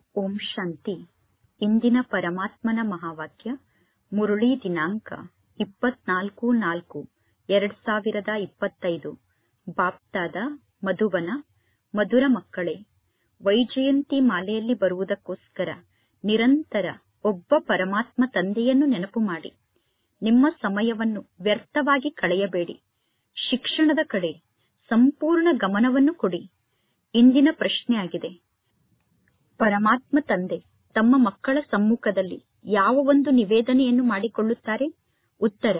ಓಂ ಶಾಂತಿ ಇಂದಿನ ಪರಮಾತ್ಮನ ಮಹಾವಾಕ್ಯ ಮುರುಳಿ ದಿನಾಂಕ ಇಪ್ಪತ್ನಾಲ್ಕು ನಾಲ್ಕು ಎರಡ್ ಸಾವಿರದ ಇಪ್ಪತ್ತೈದು ಬಾಪ್ತಾದ ಮಧುಬನ ಮಧುರ ಮಕ್ಕಳೇ ವೈಜಯಂತಿ ಮಾಲೆಯಲ್ಲಿ ಬರುವುದಕ್ಕೋಸ್ಕರ ನಿರಂತರ ಒಬ್ಬ ಪರಮಾತ್ಮ ತಂದೆಯನ್ನು ನೆನಪು ಮಾಡಿ ನಿಮ್ಮ ಸಮಯವನ್ನು ವ್ಯರ್ಥವಾಗಿ ಕಳೆಯಬೇಡಿ ಶಿಕ್ಷಣದ ಕಡೆ ಸಂಪೂರ್ಣ ಗಮನವನ್ನು ಕೊಡಿ ಇಂದಿನ ಪ್ರಶ್ನೆಯಾಗಿದೆ ಪರಮಾತ್ಮ ತಂದೆ ತಮ್ಮ ಮಕ್ಕಳ ಸಮ್ಮುಖದಲ್ಲಿ ಯಾವ ಒಂದು ನಿವೇದನೆಯನ್ನು ಮಾಡಿಕೊಳ್ಳುತ್ತಾರೆ ಉತ್ತರ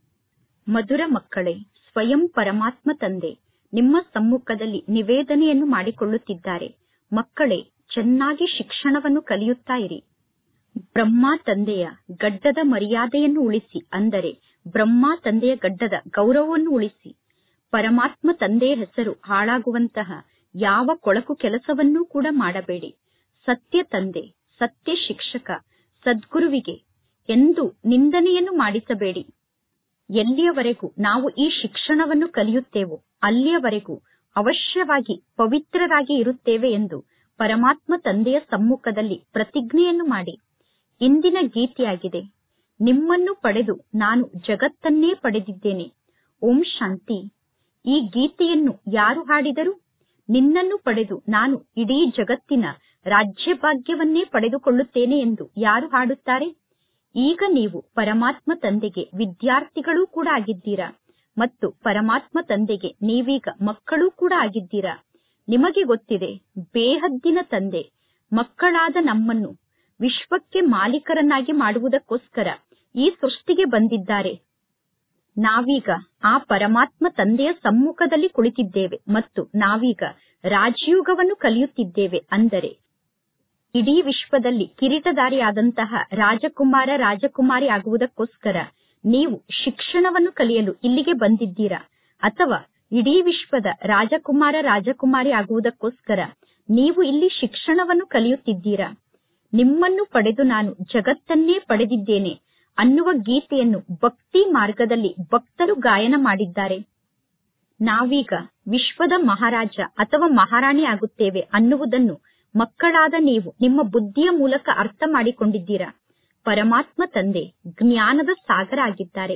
ಮಧುರ ಮಕ್ಕಳೇ ಸ್ವಯಂ ಪರಮಾತ್ಮ ತಂದೆ ನಿಮ್ಮ ಸಮ್ಮುಖದಲ್ಲಿ ನಿವೇದನೆಯನ್ನು ಮಾಡಿಕೊಳ್ಳುತ್ತಿದ್ದಾರೆ ಮಕ್ಕಳೇ ಚೆನ್ನಾಗಿ ಶಿಕ್ಷಣವನ್ನು ಕಲಿಯುತ್ತಾ ಇರಿ ಬ್ರಹ್ಮ ತಂದೆಯ ಗಡ್ಡದ ಮರ್ಯಾದೆಯನ್ನು ಉಳಿಸಿ ಅಂದರೆ ಬ್ರಹ್ಮ ತಂದೆಯ ಗಡ್ಡದ ಗೌರವವನ್ನು ಉಳಿಸಿ ಪರಮಾತ್ಮ ತಂದೆಯ ಹೆಸರು ಹಾಳಾಗುವಂತಹ ಯಾವ ಕೊಳಕು ಕೆಲಸವನ್ನೂ ಕೂಡ ಮಾಡಬೇಡಿ ಸತ್ಯ ತಂದೆ ಸತ್ಯ ಶಿಕ್ಷಕ ಸದ್ಗುರುವಿಗೆ ಎಂದು ನಿಂದನೆಯನ್ನು ಮಾಡಿಸಬೇಡಿ ಎಲ್ಲಿಯವರೆಗೂ ನಾವು ಈ ಶಿಕ್ಷಣವನ್ನು ಕಲಿಯುತ್ತೇವೋ ಅಲ್ಲಿಯವರೆಗೂ ಅವಶ್ಯವಾಗಿ ಪವಿತ್ರರಾಗಿ ಇರುತ್ತೇವೆ ಎಂದು ಪರಮಾತ್ಮ ತಂದೆಯ ಸಮ್ಮುಖದಲ್ಲಿ ಪ್ರತಿಜ್ಞೆಯನ್ನು ಮಾಡಿ ಇಂದಿನ ಗೀತೆಯಾಗಿದೆ ನಿಮ್ಮನ್ನು ಪಡೆದು ನಾನು ಜಗತ್ತನ್ನೇ ಪಡೆದಿದ್ದೇನೆ ಓಂ ಶಾಂತಿ ಈ ಗೀತೆಯನ್ನು ಯಾರು ಹಾಡಿದರು ನಿನ್ನನ್ನು ಪಡೆದು ನಾನು ಇಡೀ ಜಗತ್ತಿನ ರಾಜ್ಯಭಾಗ್ಯವನ್ನೇ ಪಡೆದುಕೊಳ್ಳುತ್ತೇನೆ ಎಂದು ಯಾರು ಹಾಡುತ್ತಾರೆ ಈಗ ನೀವು ಪರಮಾತ್ಮ ತಂದೆಗೆ ವಿದ್ಯಾರ್ಥಿಗಳೂ ಕೂಡ ಆಗಿದ್ದೀರಾ ಮತ್ತು ಪರಮಾತ್ಮ ತಂದೆಗೆ ನೀವೀಗ ಮಕ್ಕಳೂ ಕೂಡ ಆಗಿದ್ದೀರಾ ನಿಮಗೆ ಗೊತ್ತಿದೆ ಬೇಹದ್ದಿನ ತಂದೆ ಮಕ್ಕಳಾದ ನಮ್ಮನ್ನು ವಿಶ್ವಕ್ಕೆ ಮಾಲೀಕರನ್ನಾಗಿ ಮಾಡುವುದಕ್ಕೋಸ್ಕರ ಈ ಸೃಷ್ಟಿಗೆ ಬಂದಿದ್ದಾರೆ ನಾವೀಗ ಆ ಪರಮಾತ್ಮ ತಂದೆಯ ಸಮ್ಮುಖದಲ್ಲಿ ಕುಳಿತಿದ್ದೇವೆ ಮತ್ತು ನಾವೀಗ ರಾಜಯೋಗವನ್ನು ಕಲಿಯುತ್ತಿದ್ದೇವೆ ಅಂದರೆ ಇಡೀ ವಿಶ್ವದಲ್ಲಿ ಕಿರೀಟಧಾರಿಯಾದಂತಹ ರಾಜಕುಮಾರ ರಾಜಕುಮಾರಿ ಆಗುವುದಕ್ಕೋಸ್ಕರ ನೀವು ಶಿಕ್ಷಣವನ್ನು ಕಲಿಯಲು ಇಲ್ಲಿಗೆ ಬಂದಿದ್ದೀರಾ ಅಥವಾ ಇಡೀ ವಿಶ್ವದ ರಾಜಕುಮಾರ ರಾಜಕುಮಾರಿ ಆಗುವುದಕ್ಕೋಸ್ಕರ ನೀವು ಇಲ್ಲಿ ಶಿಕ್ಷಣವನ್ನು ಕಲಿಯುತ್ತಿದ್ದೀರಾ ನಿಮ್ಮನ್ನು ಪಡೆದು ನಾನು ಜಗತ್ತನ್ನೇ ಪಡೆದಿದ್ದೇನೆ ಅನ್ನುವ ಗೀತೆಯನ್ನು ಭಕ್ತಿ ಮಾರ್ಗದಲ್ಲಿ ಭಕ್ತರು ಗಾಯನ ಮಾಡಿದ್ದಾರೆ ನಾವೀಗ ವಿಶ್ವದ ಮಹಾರಾಜ ಅಥವಾ ಮಹಾರಾಣಿ ಆಗುತ್ತೇವೆ ಅನ್ನುವುದನ್ನು ಮಕ್ಕಳಾದ ನೀವು ನಿಮ್ಮ ಬುದ್ಧಿಯ ಮೂಲಕ ಅರ್ಥ ಮಾಡಿಕೊಂಡಿದ್ದೀರಾ ಪರಮಾತ್ಮ ತಂದೆ ಜ್ಞಾನದ ಸಾಗರ ಆಗಿದ್ದಾರೆ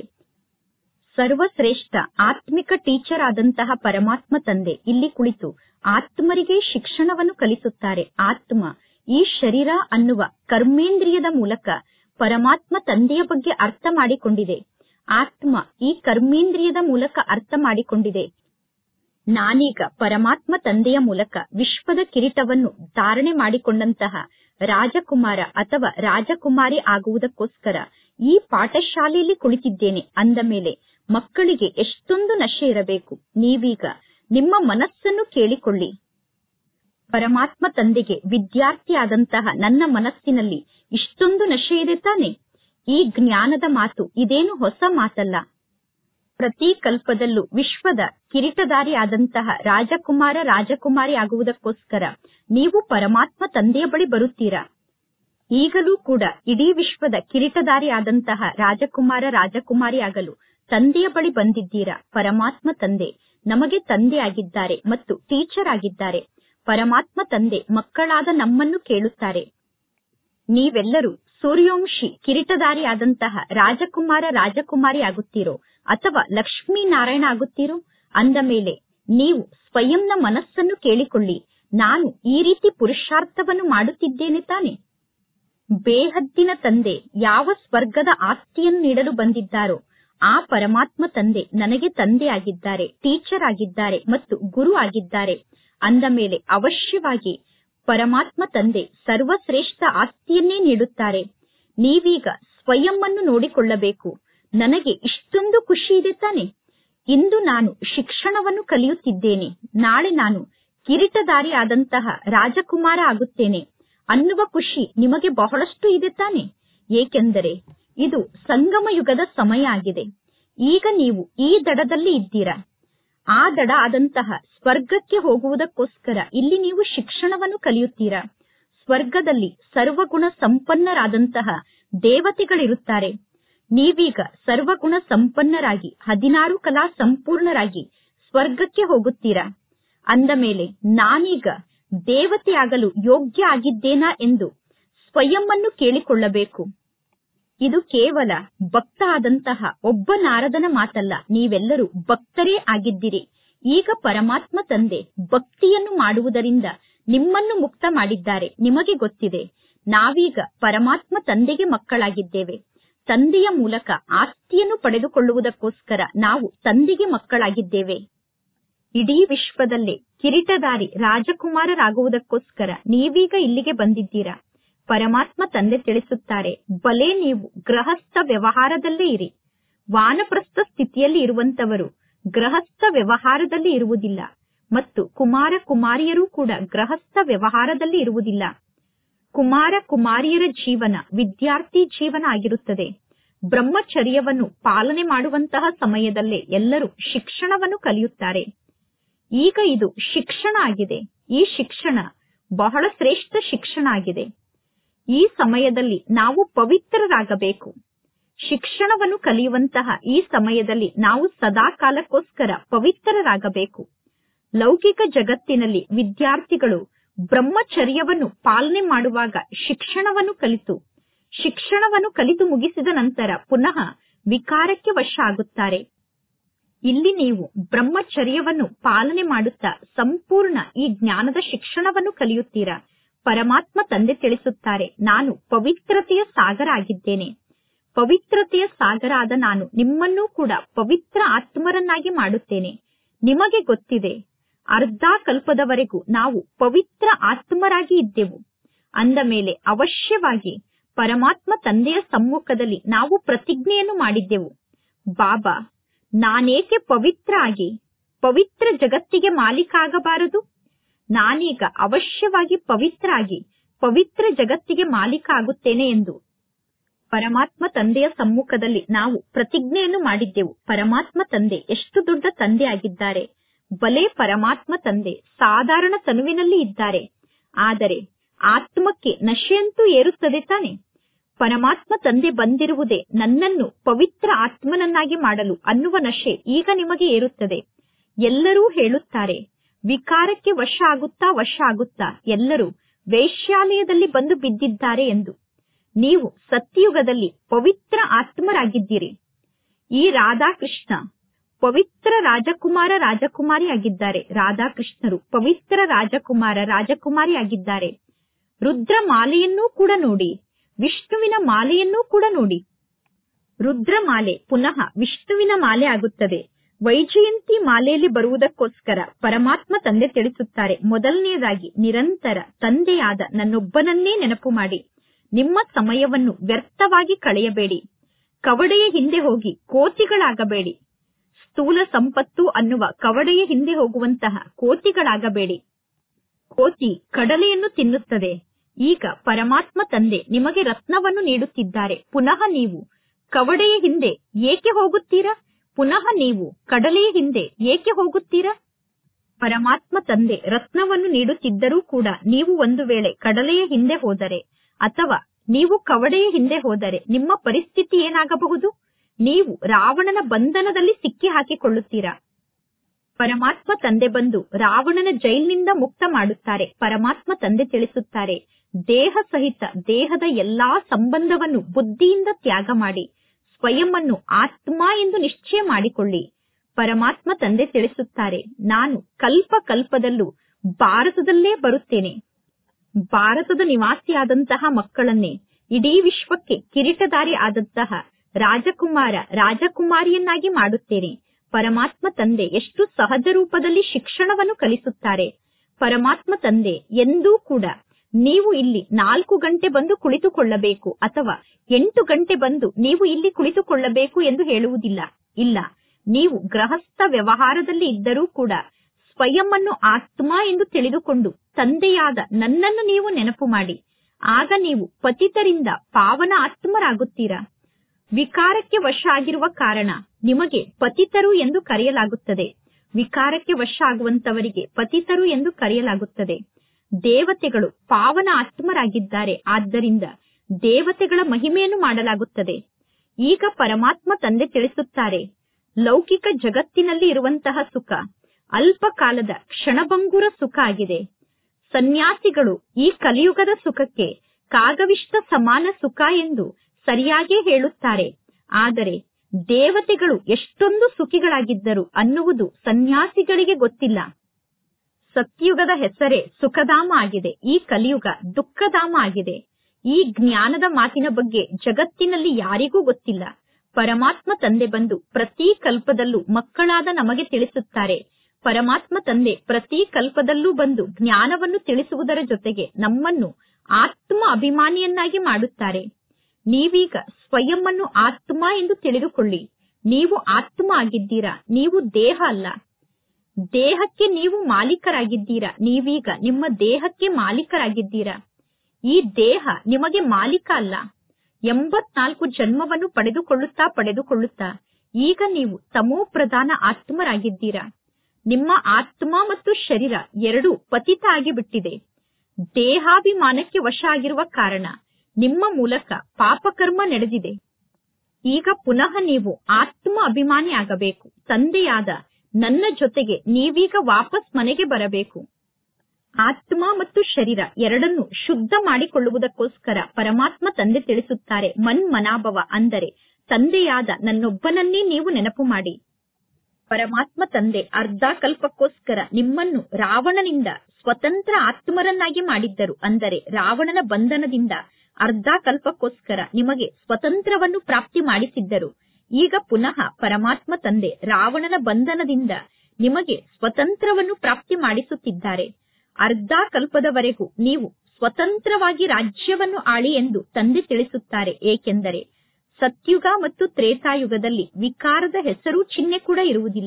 ಸರ್ವಶ್ರೇಷ್ಠ ಆತ್ಮಿಕ ಟೀಚರ್ ಆದಂತಹ ಪರಮಾತ್ಮ ತಂದೆ ಇಲ್ಲಿ ಕುಳಿತು ಆತ್ಮರಿಗೆ ಶಿಕ್ಷಣವನ್ನು ಕಲಿಸುತ್ತಾರೆ ಆತ್ಮ ಈ ಶರೀರ ಅನ್ನುವ ಕರ್ಮೇಂದ್ರಿಯದ ಮೂಲಕ ಪರಮಾತ್ಮ ತಂದೆಯ ಬಗ್ಗೆ ಅರ್ಥ ಮಾಡಿಕೊಂಡಿದೆ ಆತ್ಮ ಈ ಕರ್ಮೇಂದ್ರಿಯದ ಮೂಲಕ ಅರ್ಥ ಮಾಡಿಕೊಂಡಿದೆ ನಾನೀಗ ಪರಮಾತ್ಮ ತಂದೆಯ ಮೂಲಕ ವಿಶ್ವದ ಕಿರೀಟವನ್ನು ಧಾರಣೆ ಮಾಡಿಕೊಂಡಂತಹ ರಾಜಕುಮಾರ ಅಥವಾ ರಾಜಕುಮಾರಿ ಆಗುವುದಕ್ಕೋಸ್ಕರ ಈ ಪಾಠಶಾಲೆಯಲ್ಲಿ ಕುಳಿತಿದ್ದೇನೆ ಅಂದ ಮೇಲೆ ಮಕ್ಕಳಿಗೆ ಎಷ್ಟೊಂದು ನಶೆ ಇರಬೇಕು ನೀವೀಗ ನಿಮ್ಮ ಮನಸ್ಸನ್ನು ಕೇಳಿಕೊಳ್ಳಿ ಪರಮಾತ್ಮ ತಂದೆಗೆ ವಿದ್ಯಾರ್ಥಿಯಾದಂತಹ ನನ್ನ ಮನಸ್ಸಿನಲ್ಲಿ ಇಷ್ಟೊಂದು ನಶೆ ಇದೆ ತಾನೆ ಈ ಜ್ಞಾನದ ಮಾತು ಇದೇನು ಹೊಸ ಮಾತಲ್ಲ ಪ್ರತಿ ಕಲ್ಪದಲ್ಲೂ ವಿಶ್ವದ ಕಿರೀಟಧಾರಿ ಆದಂತಹ ರಾಜಕುಮಾರ ರಾಜಕುಮಾರಿ ಆಗುವುದಕ್ಕೋಸ್ಕರ ನೀವು ಪರಮಾತ್ಮ ತಂದೆಯ ಬಳಿ ಬರುತ್ತೀರಾ ಈಗಲೂ ಕೂಡ ಇಡೀ ವಿಶ್ವದ ಕಿರೀಟಧಾರಿ ಆದಂತಹ ರಾಜಕುಮಾರ ರಾಜಕುಮಾರಿ ಆಗಲು ತಂದೆಯ ಬಳಿ ಬಂದಿದ್ದೀರಾ ಪರಮಾತ್ಮ ತಂದೆ ನಮಗೆ ತಂದೆ ಆಗಿದ್ದಾರೆ ಮತ್ತು ಟೀಚರ್ ಆಗಿದ್ದಾರೆ ಪರಮಾತ್ಮ ತಂದೆ ಮಕ್ಕಳಾದ ನಮ್ಮನ್ನು ಕೇಳುತ್ತಾರೆ ನೀವೆಲ್ಲರೂ ಸೂರ್ಯವಂಶಿ ಕಿರೀಟಧಾರಿ ಆದಂತಹ ರಾಜಕುಮಾರ ರಾಜಕುಮಾರಿ ಆಗುತ್ತೀರೋ ಅಥವಾ ಲಕ್ಷ್ಮೀನಾರಾಯಣ ಆಗುತ್ತೀರೋ ಅಂದ ಮೇಲೆ ನೀವು ಸ್ವಯಂನ ಮನಸ್ಸನ್ನು ಕೇಳಿಕೊಳ್ಳಿ ನಾನು ಈ ರೀತಿ ಪುರುಷಾರ್ಥವನ್ನು ಮಾಡುತ್ತಿದ್ದೇನೆ ತಾನೆ ಬೇಹದ್ದಿನ ತಂದೆ ಯಾವ ಸ್ವರ್ಗದ ಆಸ್ತಿಯನ್ನು ನೀಡಲು ಬಂದಿದ್ದಾರೋ ಆ ಪರಮಾತ್ಮ ತಂದೆ ನನಗೆ ತಂದೆ ಆಗಿದ್ದಾರೆ ಟೀಚರ್ ಆಗಿದ್ದಾರೆ ಮತ್ತು ಗುರು ಆಗಿದ್ದಾರೆ ಅಂದ ಮೇಲೆ ಅವಶ್ಯವಾಗಿ ಪರಮಾತ್ಮ ತಂದೆ ಸರ್ವಶ್ರೇಷ್ಠ ಆಸ್ತಿಯನ್ನೇ ನೀಡುತ್ತಾರೆ ನೀವೀಗ ಸ್ವಯಂವನ್ನು ನೋಡಿಕೊಳ್ಳಬೇಕು ನನಗೆ ಇಷ್ಟೊಂದು ಖುಷಿ ಇದೆ ತಾನೆ ಇಂದು ನಾನು ಶಿಕ್ಷಣವನ್ನು ಕಲಿಯುತ್ತಿದ್ದೇನೆ ನಾಳೆ ನಾನು ಕಿರೀಟಧಾರಿ ಆದಂತಹ ರಾಜಕುಮಾರ ಆಗುತ್ತೇನೆ ಅನ್ನುವ ಖುಷಿ ನಿಮಗೆ ಬಹಳಷ್ಟು ಇದೆ ತಾನೆ ಏಕೆಂದರೆ ಇದು ಸಂಗಮ ಯುಗದ ಸಮಯ ಆಗಿದೆ ಈಗ ನೀವು ಈ ದಡದಲ್ಲಿ ಇದ್ದೀರಾ ಆ ದಡ ಆದಂತಹ ಸ್ವರ್ಗಕ್ಕೆ ಹೋಗುವುದಕ್ಕೋಸ್ಕರ ಇಲ್ಲಿ ನೀವು ಶಿಕ್ಷಣವನ್ನು ಕಲಿಯುತ್ತೀರಾ ಸ್ವರ್ಗದಲ್ಲಿ ಸರ್ವಗುಣ ಸಂಪನ್ನರಾದಂತಹ ದೇವತೆಗಳಿರುತ್ತಾರೆ ನೀವೀಗ ಸರ್ವಗುಣ ಸಂಪನ್ನರಾಗಿ ಹದಿನಾರು ಕಲಾ ಸಂಪೂರ್ಣರಾಗಿ ಸ್ವರ್ಗಕ್ಕೆ ಹೋಗುತ್ತೀರಾ ಅಂದ ಮೇಲೆ ನಾನೀಗ ದೇವತೆಯಾಗಲು ಯೋಗ್ಯ ಆಗಿದ್ದೇನಾ ಎಂದು ಸ್ವಯಂವನ್ನು ಕೇಳಿಕೊಳ್ಳಬೇಕು ಇದು ಕೇವಲ ಭಕ್ತ ಆದಂತಹ ಒಬ್ಬ ನಾರದನ ಮಾತಲ್ಲ ನೀವೆಲ್ಲರೂ ಭಕ್ತರೇ ಆಗಿದ್ದೀರಿ ಈಗ ಪರಮಾತ್ಮ ತಂದೆ ಭಕ್ತಿಯನ್ನು ಮಾಡುವುದರಿಂದ ನಿಮ್ಮನ್ನು ಮುಕ್ತ ಮಾಡಿದ್ದಾರೆ ನಿಮಗೆ ಗೊತ್ತಿದೆ ನಾವೀಗ ಪರಮಾತ್ಮ ತಂದೆಗೆ ಮಕ್ಕಳಾಗಿದ್ದೇವೆ ತಂದೆಯ ಮೂಲಕ ಆಸ್ತಿಯನ್ನು ಪಡೆದುಕೊಳ್ಳುವುದಕ್ಕೋಸ್ಕರ ನಾವು ತಂದೆಗೆ ಮಕ್ಕಳಾಗಿದ್ದೇವೆ ಇಡೀ ವಿಶ್ವದಲ್ಲೇ ಕಿರೀಟಧಾರಿ ರಾಜಕುಮಾರರಾಗುವುದಕ್ಕೋಸ್ಕರ ನೀವೀಗ ಇಲ್ಲಿಗೆ ಬಂದಿದ್ದೀರಾ ಪರಮಾತ್ಮ ತಂದೆ ತಿಳಿಸುತ್ತಾರೆ ಬಲೆ ನೀವು ಗೃಹಸ್ಥ ವ್ಯವಹಾರದಲ್ಲೇ ಇರಿ ವಾನಪ್ರಸ್ಥ ಸ್ಥಿತಿಯಲ್ಲಿ ಇರುವಂತವರು ಗೃಹಸ್ಥ ವ್ಯವಹಾರದಲ್ಲಿ ಇರುವುದಿಲ್ಲ ಮತ್ತು ಕುಮಾರ ಕುಮಾರಿಯರೂ ಕೂಡ ಗೃಹಸ್ಥ ವ್ಯವಹಾರದಲ್ಲಿ ಇರುವುದಿಲ್ಲ ಕುಮಾರ ಕುಮಾರಿಯರ ಜೀವನ ವಿದ್ಯಾರ್ಥಿ ಜೀವನ ಆಗಿರುತ್ತದೆ ಬ್ರಹ್ಮಚರ್ಯವನ್ನು ಪಾಲನೆ ಮಾಡುವಂತಹ ಸಮಯದಲ್ಲೇ ಎಲ್ಲರೂ ಶಿಕ್ಷಣವನ್ನು ಕಲಿಯುತ್ತಾರೆ ಈಗ ಇದು ಶಿಕ್ಷಣ ಆಗಿದೆ ಈ ಶಿಕ್ಷಣ ಬಹಳ ಶ್ರೇಷ್ಠ ಶಿಕ್ಷಣ ಆಗಿದೆ ಈ ಸಮಯದಲ್ಲಿ ನಾವು ಪವಿತ್ರರಾಗಬೇಕು ಶಿಕ್ಷಣವನ್ನು ಕಲಿಯುವಂತಹ ಈ ಸಮಯದಲ್ಲಿ ನಾವು ಸದಾ ಕಾಲಕ್ಕೋಸ್ಕರ ಪವಿತ್ರರಾಗಬೇಕು ಲೌಕಿಕ ಜಗತ್ತಿನಲ್ಲಿ ವಿದ್ಯಾರ್ಥಿಗಳು ಬ್ರಹ್ಮಚರ್ಯವನ್ನು ಪಾಲನೆ ಮಾಡುವಾಗ ಶಿಕ್ಷಣವನ್ನು ಕಲಿತು ಶಿಕ್ಷಣವನ್ನು ಕಲಿತು ಮುಗಿಸಿದ ನಂತರ ಪುನಃ ವಿಕಾರಕ್ಕೆ ವಶ ಆಗುತ್ತಾರೆ ಇಲ್ಲಿ ನೀವು ಬ್ರಹ್ಮಚರ್ಯವನ್ನು ಪಾಲನೆ ಮಾಡುತ್ತಾ ಸಂಪೂರ್ಣ ಈ ಜ್ಞಾನದ ಶಿಕ್ಷಣವನ್ನು ಕಲಿಯುತ್ತೀರಾ ಪರಮಾತ್ಮ ತಂದೆ ತಿಳಿಸುತ್ತಾರೆ ನಾನು ಪವಿತ್ರತೆಯ ಸಾಗರ ಆಗಿದ್ದೇನೆ ಪವಿತ್ರತೆಯ ಸಾಗರ ಆದ ನಾನು ನಿಮ್ಮನ್ನೂ ಕೂಡ ಪವಿತ್ರ ಆತ್ಮರನ್ನಾಗಿ ಮಾಡುತ್ತೇನೆ ನಿಮಗೆ ಗೊತ್ತಿದೆ ಅರ್ಧ ಕಲ್ಪದವರೆಗೂ ನಾವು ಪವಿತ್ರ ಆತ್ಮರಾಗಿ ಇದ್ದೆವು ಅಂದ ಮೇಲೆ ಅವಶ್ಯವಾಗಿ ಪರಮಾತ್ಮ ತಂದೆಯ ಸಮ್ಮುಖದಲ್ಲಿ ನಾವು ಪ್ರತಿಜ್ಞೆಯನ್ನು ಮಾಡಿದ್ದೆವು ಬಾಬಾ ನಾನೇಕೆ ಪವಿತ್ರ ಆಗಿ ಪವಿತ್ರ ಜಗತ್ತಿಗೆ ಮಾಲೀಕ ಆಗಬಾರದು ನಾನೀಗ ಅವಶ್ಯವಾಗಿ ಪವಿತ್ರ ಆಗಿ ಪವಿತ್ರ ಜಗತ್ತಿಗೆ ಮಾಲೀಕ ಆಗುತ್ತೇನೆ ಎಂದು ಪರಮಾತ್ಮ ತಂದೆಯ ಸಮ್ಮುಖದಲ್ಲಿ ನಾವು ಪ್ರತಿಜ್ಞೆಯನ್ನು ಮಾಡಿದ್ದೆವು ಪರಮಾತ್ಮ ತಂದೆ ಎಷ್ಟು ದೊಡ್ಡ ತಂದೆ ಆಗಿದ್ದಾರೆ ಬಲೆ ಪರಮಾತ್ಮ ತಂದೆ ಸಾಧಾರಣ ತನುವಿನಲ್ಲಿ ಇದ್ದಾರೆ ಆದರೆ ಆತ್ಮಕ್ಕೆ ನಶೆಯಂತೂ ಏರುತ್ತದೆ ತಾನೆ ಪರಮಾತ್ಮ ತಂದೆ ಬಂದಿರುವುದೇ ನನ್ನನ್ನು ಪವಿತ್ರ ಆತ್ಮನನ್ನಾಗಿ ಮಾಡಲು ಅನ್ನುವ ನಶೆ ಈಗ ನಿಮಗೆ ಏರುತ್ತದೆ ಎಲ್ಲರೂ ಹೇಳುತ್ತಾರೆ ವಿಕಾರಕ್ಕೆ ವಶ ಆಗುತ್ತಾ ವಶ ಆಗುತ್ತಾ ಎಲ್ಲರೂ ವೇಶ್ಯಾಲಯದಲ್ಲಿ ಬಂದು ಬಿದ್ದಿದ್ದಾರೆ ಎಂದು ನೀವು ಸತ್ಯಯುಗದಲ್ಲಿ ಪವಿತ್ರ ಆತ್ಮರಾಗಿದ್ದೀರಿ ಈ ರಾಧಾಕೃಷ್ಣ ಪವಿತ್ರ ರಾಜಕುಮಾರ ರಾಜಕುಮಾರಿ ಆಗಿದ್ದಾರೆ ರಾಧಾಕೃಷ್ಣರು ಪವಿತ್ರ ರಾಜಕುಮಾರ ರಾಜಕುಮಾರಿ ಆಗಿದ್ದಾರೆ ರುದ್ರ ಮಾಲೆಯನ್ನೂ ಕೂಡ ನೋಡಿ ವಿಷ್ಣುವಿನ ಮಾಲೆಯನ್ನೂ ಕೂಡ ನೋಡಿ ರುದ್ರ ಮಾಲೆ ಪುನಃ ವಿಷ್ಣುವಿನ ಮಾಲೆ ಆಗುತ್ತದೆ ವೈಜಯಂತಿ ಮಾಲೆಯಲ್ಲಿ ಬರುವುದಕ್ಕೋಸ್ಕರ ಪರಮಾತ್ಮ ತಂದೆ ತಿಳಿಸುತ್ತಾರೆ ಮೊದಲನೆಯದಾಗಿ ನಿರಂತರ ತಂದೆಯಾದ ನನ್ನೊಬ್ಬನನ್ನೇ ನೆನಪು ಮಾಡಿ ನಿಮ್ಮ ಸಮಯವನ್ನು ವ್ಯರ್ಥವಾಗಿ ಕಳೆಯಬೇಡಿ ಕವಡೆಯ ಹಿಂದೆ ಹೋಗಿ ಕೋತಿಗಳಾಗಬೇಡಿ ಸ್ಥೂಲ ಸಂಪತ್ತು ಅನ್ನುವ ಕವಡೆಯ ಹಿಂದೆ ಹೋಗುವಂತಹ ಕೋತಿಗಳಾಗಬೇಡಿ ಕೋತಿ ಕಡಲೆಯನ್ನು ತಿನ್ನುತ್ತದೆ ಈಗ ಪರಮಾತ್ಮ ತಂದೆ ನಿಮಗೆ ರತ್ನವನ್ನು ನೀಡುತ್ತಿದ್ದಾರೆ ಪುನಃ ನೀವು ಕವಡೆಯ ಹಿಂದೆ ಏಕೆ ಹೋಗುತ್ತೀರಾ ಪುನಃ ನೀವು ಕಡಲೆಯ ಹಿಂದೆ ಏಕೆ ಹೋಗುತ್ತೀರಾ ಪರಮಾತ್ಮ ತಂದೆ ರತ್ನವನ್ನು ನೀಡುತ್ತಿದ್ದರೂ ಕೂಡ ನೀವು ಒಂದು ವೇಳೆ ಕಡಲೆಯ ಹಿಂದೆ ಹೋದರೆ ಅಥವಾ ನೀವು ಕವಡೆಯ ಹಿಂದೆ ಹೋದರೆ ನಿಮ್ಮ ಪರಿಸ್ಥಿತಿ ಏನಾಗಬಹುದು ನೀವು ರಾವಣನ ಬಂಧನದಲ್ಲಿ ಸಿಕ್ಕಿ ಹಾಕಿಕೊಳ್ಳುತ್ತೀರಾ ಪರಮಾತ್ಮ ತಂದೆ ಬಂದು ರಾವಣನ ಜೈಲಿನಿಂದ ಮುಕ್ತ ಮಾಡುತ್ತಾರೆ ಪರಮಾತ್ಮ ತಂದೆ ತಿಳಿಸುತ್ತಾರೆ ದೇಹ ಸಹಿತ ದೇಹದ ಎಲ್ಲಾ ಸಂಬಂಧವನ್ನು ಬುದ್ಧಿಯಿಂದ ತ್ಯಾಗ ಮಾಡಿ ಸ್ವಯಂವನ್ನು ಆತ್ಮ ಎಂದು ನಿಶ್ಚಯ ಮಾಡಿಕೊಳ್ಳಿ ಪರಮಾತ್ಮ ತಂದೆ ತಿಳಿಸುತ್ತಾರೆ ನಾನು ಕಲ್ಪ ಕಲ್ಪದಲ್ಲೂ ಭಾರತದಲ್ಲೇ ಬರುತ್ತೇನೆ ಭಾರತದ ನಿವಾಸಿಯಾದಂತಹ ಮಕ್ಕಳನ್ನೇ ಇಡೀ ವಿಶ್ವಕ್ಕೆ ಕಿರೀಟಧಾರಿ ಆದಂತಹ ರಾಜಕುಮಾರ ರಾಜಕುಮಾರಿಯನ್ನಾಗಿ ಮಾಡುತ್ತೇನೆ ಪರಮಾತ್ಮ ತಂದೆ ಎಷ್ಟು ಸಹಜ ರೂಪದಲ್ಲಿ ಶಿಕ್ಷಣವನ್ನು ಕಲಿಸುತ್ತಾರೆ ಪರಮಾತ್ಮ ತಂದೆ ಎಂದೂ ಕೂಡ ನೀವು ಇಲ್ಲಿ ನಾಲ್ಕು ಗಂಟೆ ಬಂದು ಕುಳಿತುಕೊಳ್ಳಬೇಕು ಅಥವಾ ಎಂಟು ಗಂಟೆ ಬಂದು ನೀವು ಇಲ್ಲಿ ಕುಳಿತುಕೊಳ್ಳಬೇಕು ಎಂದು ಹೇಳುವುದಿಲ್ಲ ಇಲ್ಲ ನೀವು ಗೃಹಸ್ಥ ವ್ಯವಹಾರದಲ್ಲಿ ಇದ್ದರೂ ಕೂಡ ಸ್ವಯಂವನ್ನು ಆತ್ಮ ಎಂದು ತಿಳಿದುಕೊಂಡು ತಂದೆಯಾದ ನನ್ನನ್ನು ನೀವು ನೆನಪು ಮಾಡಿ ಆಗ ನೀವು ಪತಿತರಿಂದ ಪಾವನ ಆತ್ಮರಾಗುತ್ತೀರಾ ವಿಕಾರಕ್ಕೆ ವಶ ಆಗಿರುವ ಕಾರಣ ನಿಮಗೆ ಪತಿತರು ಎಂದು ಕರೆಯಲಾಗುತ್ತದೆ ವಿಕಾರಕ್ಕೆ ವಶ ಆಗುವಂತವರಿಗೆ ಪತಿತರು ಎಂದು ಕರೆಯಲಾಗುತ್ತದೆ ದೇವತೆಗಳು ಪಾವನ ಆತ್ಮರಾಗಿದ್ದಾರೆ ಆದ್ದರಿಂದ ದೇವತೆಗಳ ಮಹಿಮೆಯನ್ನು ಮಾಡಲಾಗುತ್ತದೆ ಈಗ ಪರಮಾತ್ಮ ತಂದೆ ತಿಳಿಸುತ್ತಾರೆ ಲೌಕಿಕ ಜಗತ್ತಿನಲ್ಲಿ ಇರುವಂತಹ ಸುಖ ಅಲ್ಪ ಕಾಲದ ಕ್ಷಣಭಂಗುರ ಸುಖ ಆಗಿದೆ ಸನ್ಯಾಸಿಗಳು ಈ ಕಲಿಯುಗದ ಸುಖಕ್ಕೆ ಕಾಗವಿಷ್ಟ ಸಮಾನ ಸುಖ ಎಂದು ಸರಿಯಾಗಿ ಹೇಳುತ್ತಾರೆ ಆದರೆ ದೇವತೆಗಳು ಎಷ್ಟೊಂದು ಸುಖಿಗಳಾಗಿದ್ದರು ಅನ್ನುವುದು ಸನ್ಯಾಸಿಗಳಿಗೆ ಗೊತ್ತಿಲ್ಲ ಸತ್ಯುಗದ ಹೆಸರೇ ಸುಖಧಾಮ ಆಗಿದೆ ಈ ಕಲಿಯುಗ ದುಃಖಧಾಮ ಆಗಿದೆ ಈ ಜ್ಞಾನದ ಮಾತಿನ ಬಗ್ಗೆ ಜಗತ್ತಿನಲ್ಲಿ ಯಾರಿಗೂ ಗೊತ್ತಿಲ್ಲ ಪರಮಾತ್ಮ ತಂದೆ ಬಂದು ಪ್ರತಿ ಕಲ್ಪದಲ್ಲೂ ಮಕ್ಕಳಾದ ನಮಗೆ ತಿಳಿಸುತ್ತಾರೆ ಪರಮಾತ್ಮ ತಂದೆ ಪ್ರತಿ ಕಲ್ಪದಲ್ಲೂ ಬಂದು ಜ್ಞಾನವನ್ನು ತಿಳಿಸುವುದರ ಜೊತೆಗೆ ನಮ್ಮನ್ನು ಆತ್ಮ ಅಭಿಮಾನಿಯನ್ನಾಗಿ ಮಾಡುತ್ತಾರೆ ನೀವೀಗ ಸ್ವಯಂವನ್ನು ಆತ್ಮ ಎಂದು ತಿಳಿದುಕೊಳ್ಳಿ ನೀವು ಆತ್ಮ ಆಗಿದ್ದೀರಾ ನೀವು ದೇಹ ಅಲ್ಲ ದೇಹಕ್ಕೆ ನೀವು ಮಾಲೀಕರಾಗಿದ್ದೀರಾ ನೀವೀಗ ನಿಮ್ಮ ದೇಹಕ್ಕೆ ಮಾಲೀಕರಾಗಿದ್ದೀರಾ ಈ ದೇಹ ನಿಮಗೆ ಮಾಲೀಕ ಅಲ್ಲ ಎಂಬತ್ನಾಲ್ಕು ಜನ್ಮವನ್ನು ಪಡೆದುಕೊಳ್ಳುತ್ತಾ ಪಡೆದುಕೊಳ್ಳುತ್ತಾ ಈಗ ನೀವು ತಮೋ ಪ್ರಧಾನ ಆತ್ಮರಾಗಿದ್ದೀರಾ ನಿಮ್ಮ ಆತ್ಮ ಮತ್ತು ಶರೀರ ಎರಡೂ ಪತಿತ ಆಗಿಬಿಟ್ಟಿದೆ ದೇಹಾಭಿಮಾನಕ್ಕೆ ವಶ ಆಗಿರುವ ಕಾರಣ ನಿಮ್ಮ ಮೂಲಕ ಪಾಪಕರ್ಮ ನಡೆದಿದೆ ಈಗ ಪುನಃ ನೀವು ಆತ್ಮ ಅಭಿಮಾನಿ ಆಗಬೇಕು ತಂದೆಯಾದ ನನ್ನ ಜೊತೆಗೆ ನೀವೀಗ ವಾಪಸ್ ಮನೆಗೆ ಬರಬೇಕು ಆತ್ಮ ಮತ್ತು ಶರೀರ ಎರಡನ್ನು ಶುದ್ಧ ಮಾಡಿಕೊಳ್ಳುವುದಕ್ಕೋಸ್ಕರ ಪರಮಾತ್ಮ ತಂದೆ ತಿಳಿಸುತ್ತಾರೆ ಮನ್ ಮನಾಭವ ಅಂದರೆ ತಂದೆಯಾದ ನನ್ನೊಬ್ಬನನ್ನೇ ನೀವು ನೆನಪು ಮಾಡಿ ಪರಮಾತ್ಮ ತಂದೆ ಅರ್ಧ ಕಲ್ಪಕ್ಕೋಸ್ಕರ ನಿಮ್ಮನ್ನು ರಾವಣನಿಂದ ಸ್ವತಂತ್ರ ಆತ್ಮರನ್ನಾಗಿ ಮಾಡಿದ್ದರು ಅಂದರೆ ರಾವಣನ ಬಂಧನದಿಂದ ಅರ್ಧ ಕಲ್ಪಕ್ಕೋಸ್ಕರ ನಿಮಗೆ ಸ್ವತಂತ್ರವನ್ನು ಪ್ರಾಪ್ತಿ ಮಾಡಿಸಿದ್ದರು ಈಗ ಪುನಃ ಪರಮಾತ್ಮ ತಂದೆ ರಾವಣನ ಬಂಧನದಿಂದ ನಿಮಗೆ ಸ್ವತಂತ್ರವನ್ನು ಪ್ರಾಪ್ತಿ ಮಾಡಿಸುತ್ತಿದ್ದಾರೆ ಅರ್ಧ ಕಲ್ಪದವರೆಗೂ ನೀವು ಸ್ವತಂತ್ರವಾಗಿ ರಾಜ್ಯವನ್ನು ಆಳಿ ಎಂದು ತಂದೆ ತಿಳಿಸುತ್ತಾರೆ ಏಕೆಂದರೆ ಸತ್ಯುಗ ಮತ್ತು ತ್ರೇತಾಯುಗದಲ್ಲಿ ವಿಕಾರದ ಹೆಸರು ಚಿಹ್ನೆ ಕೂಡ ಇರುವುದಿಲ್ಲ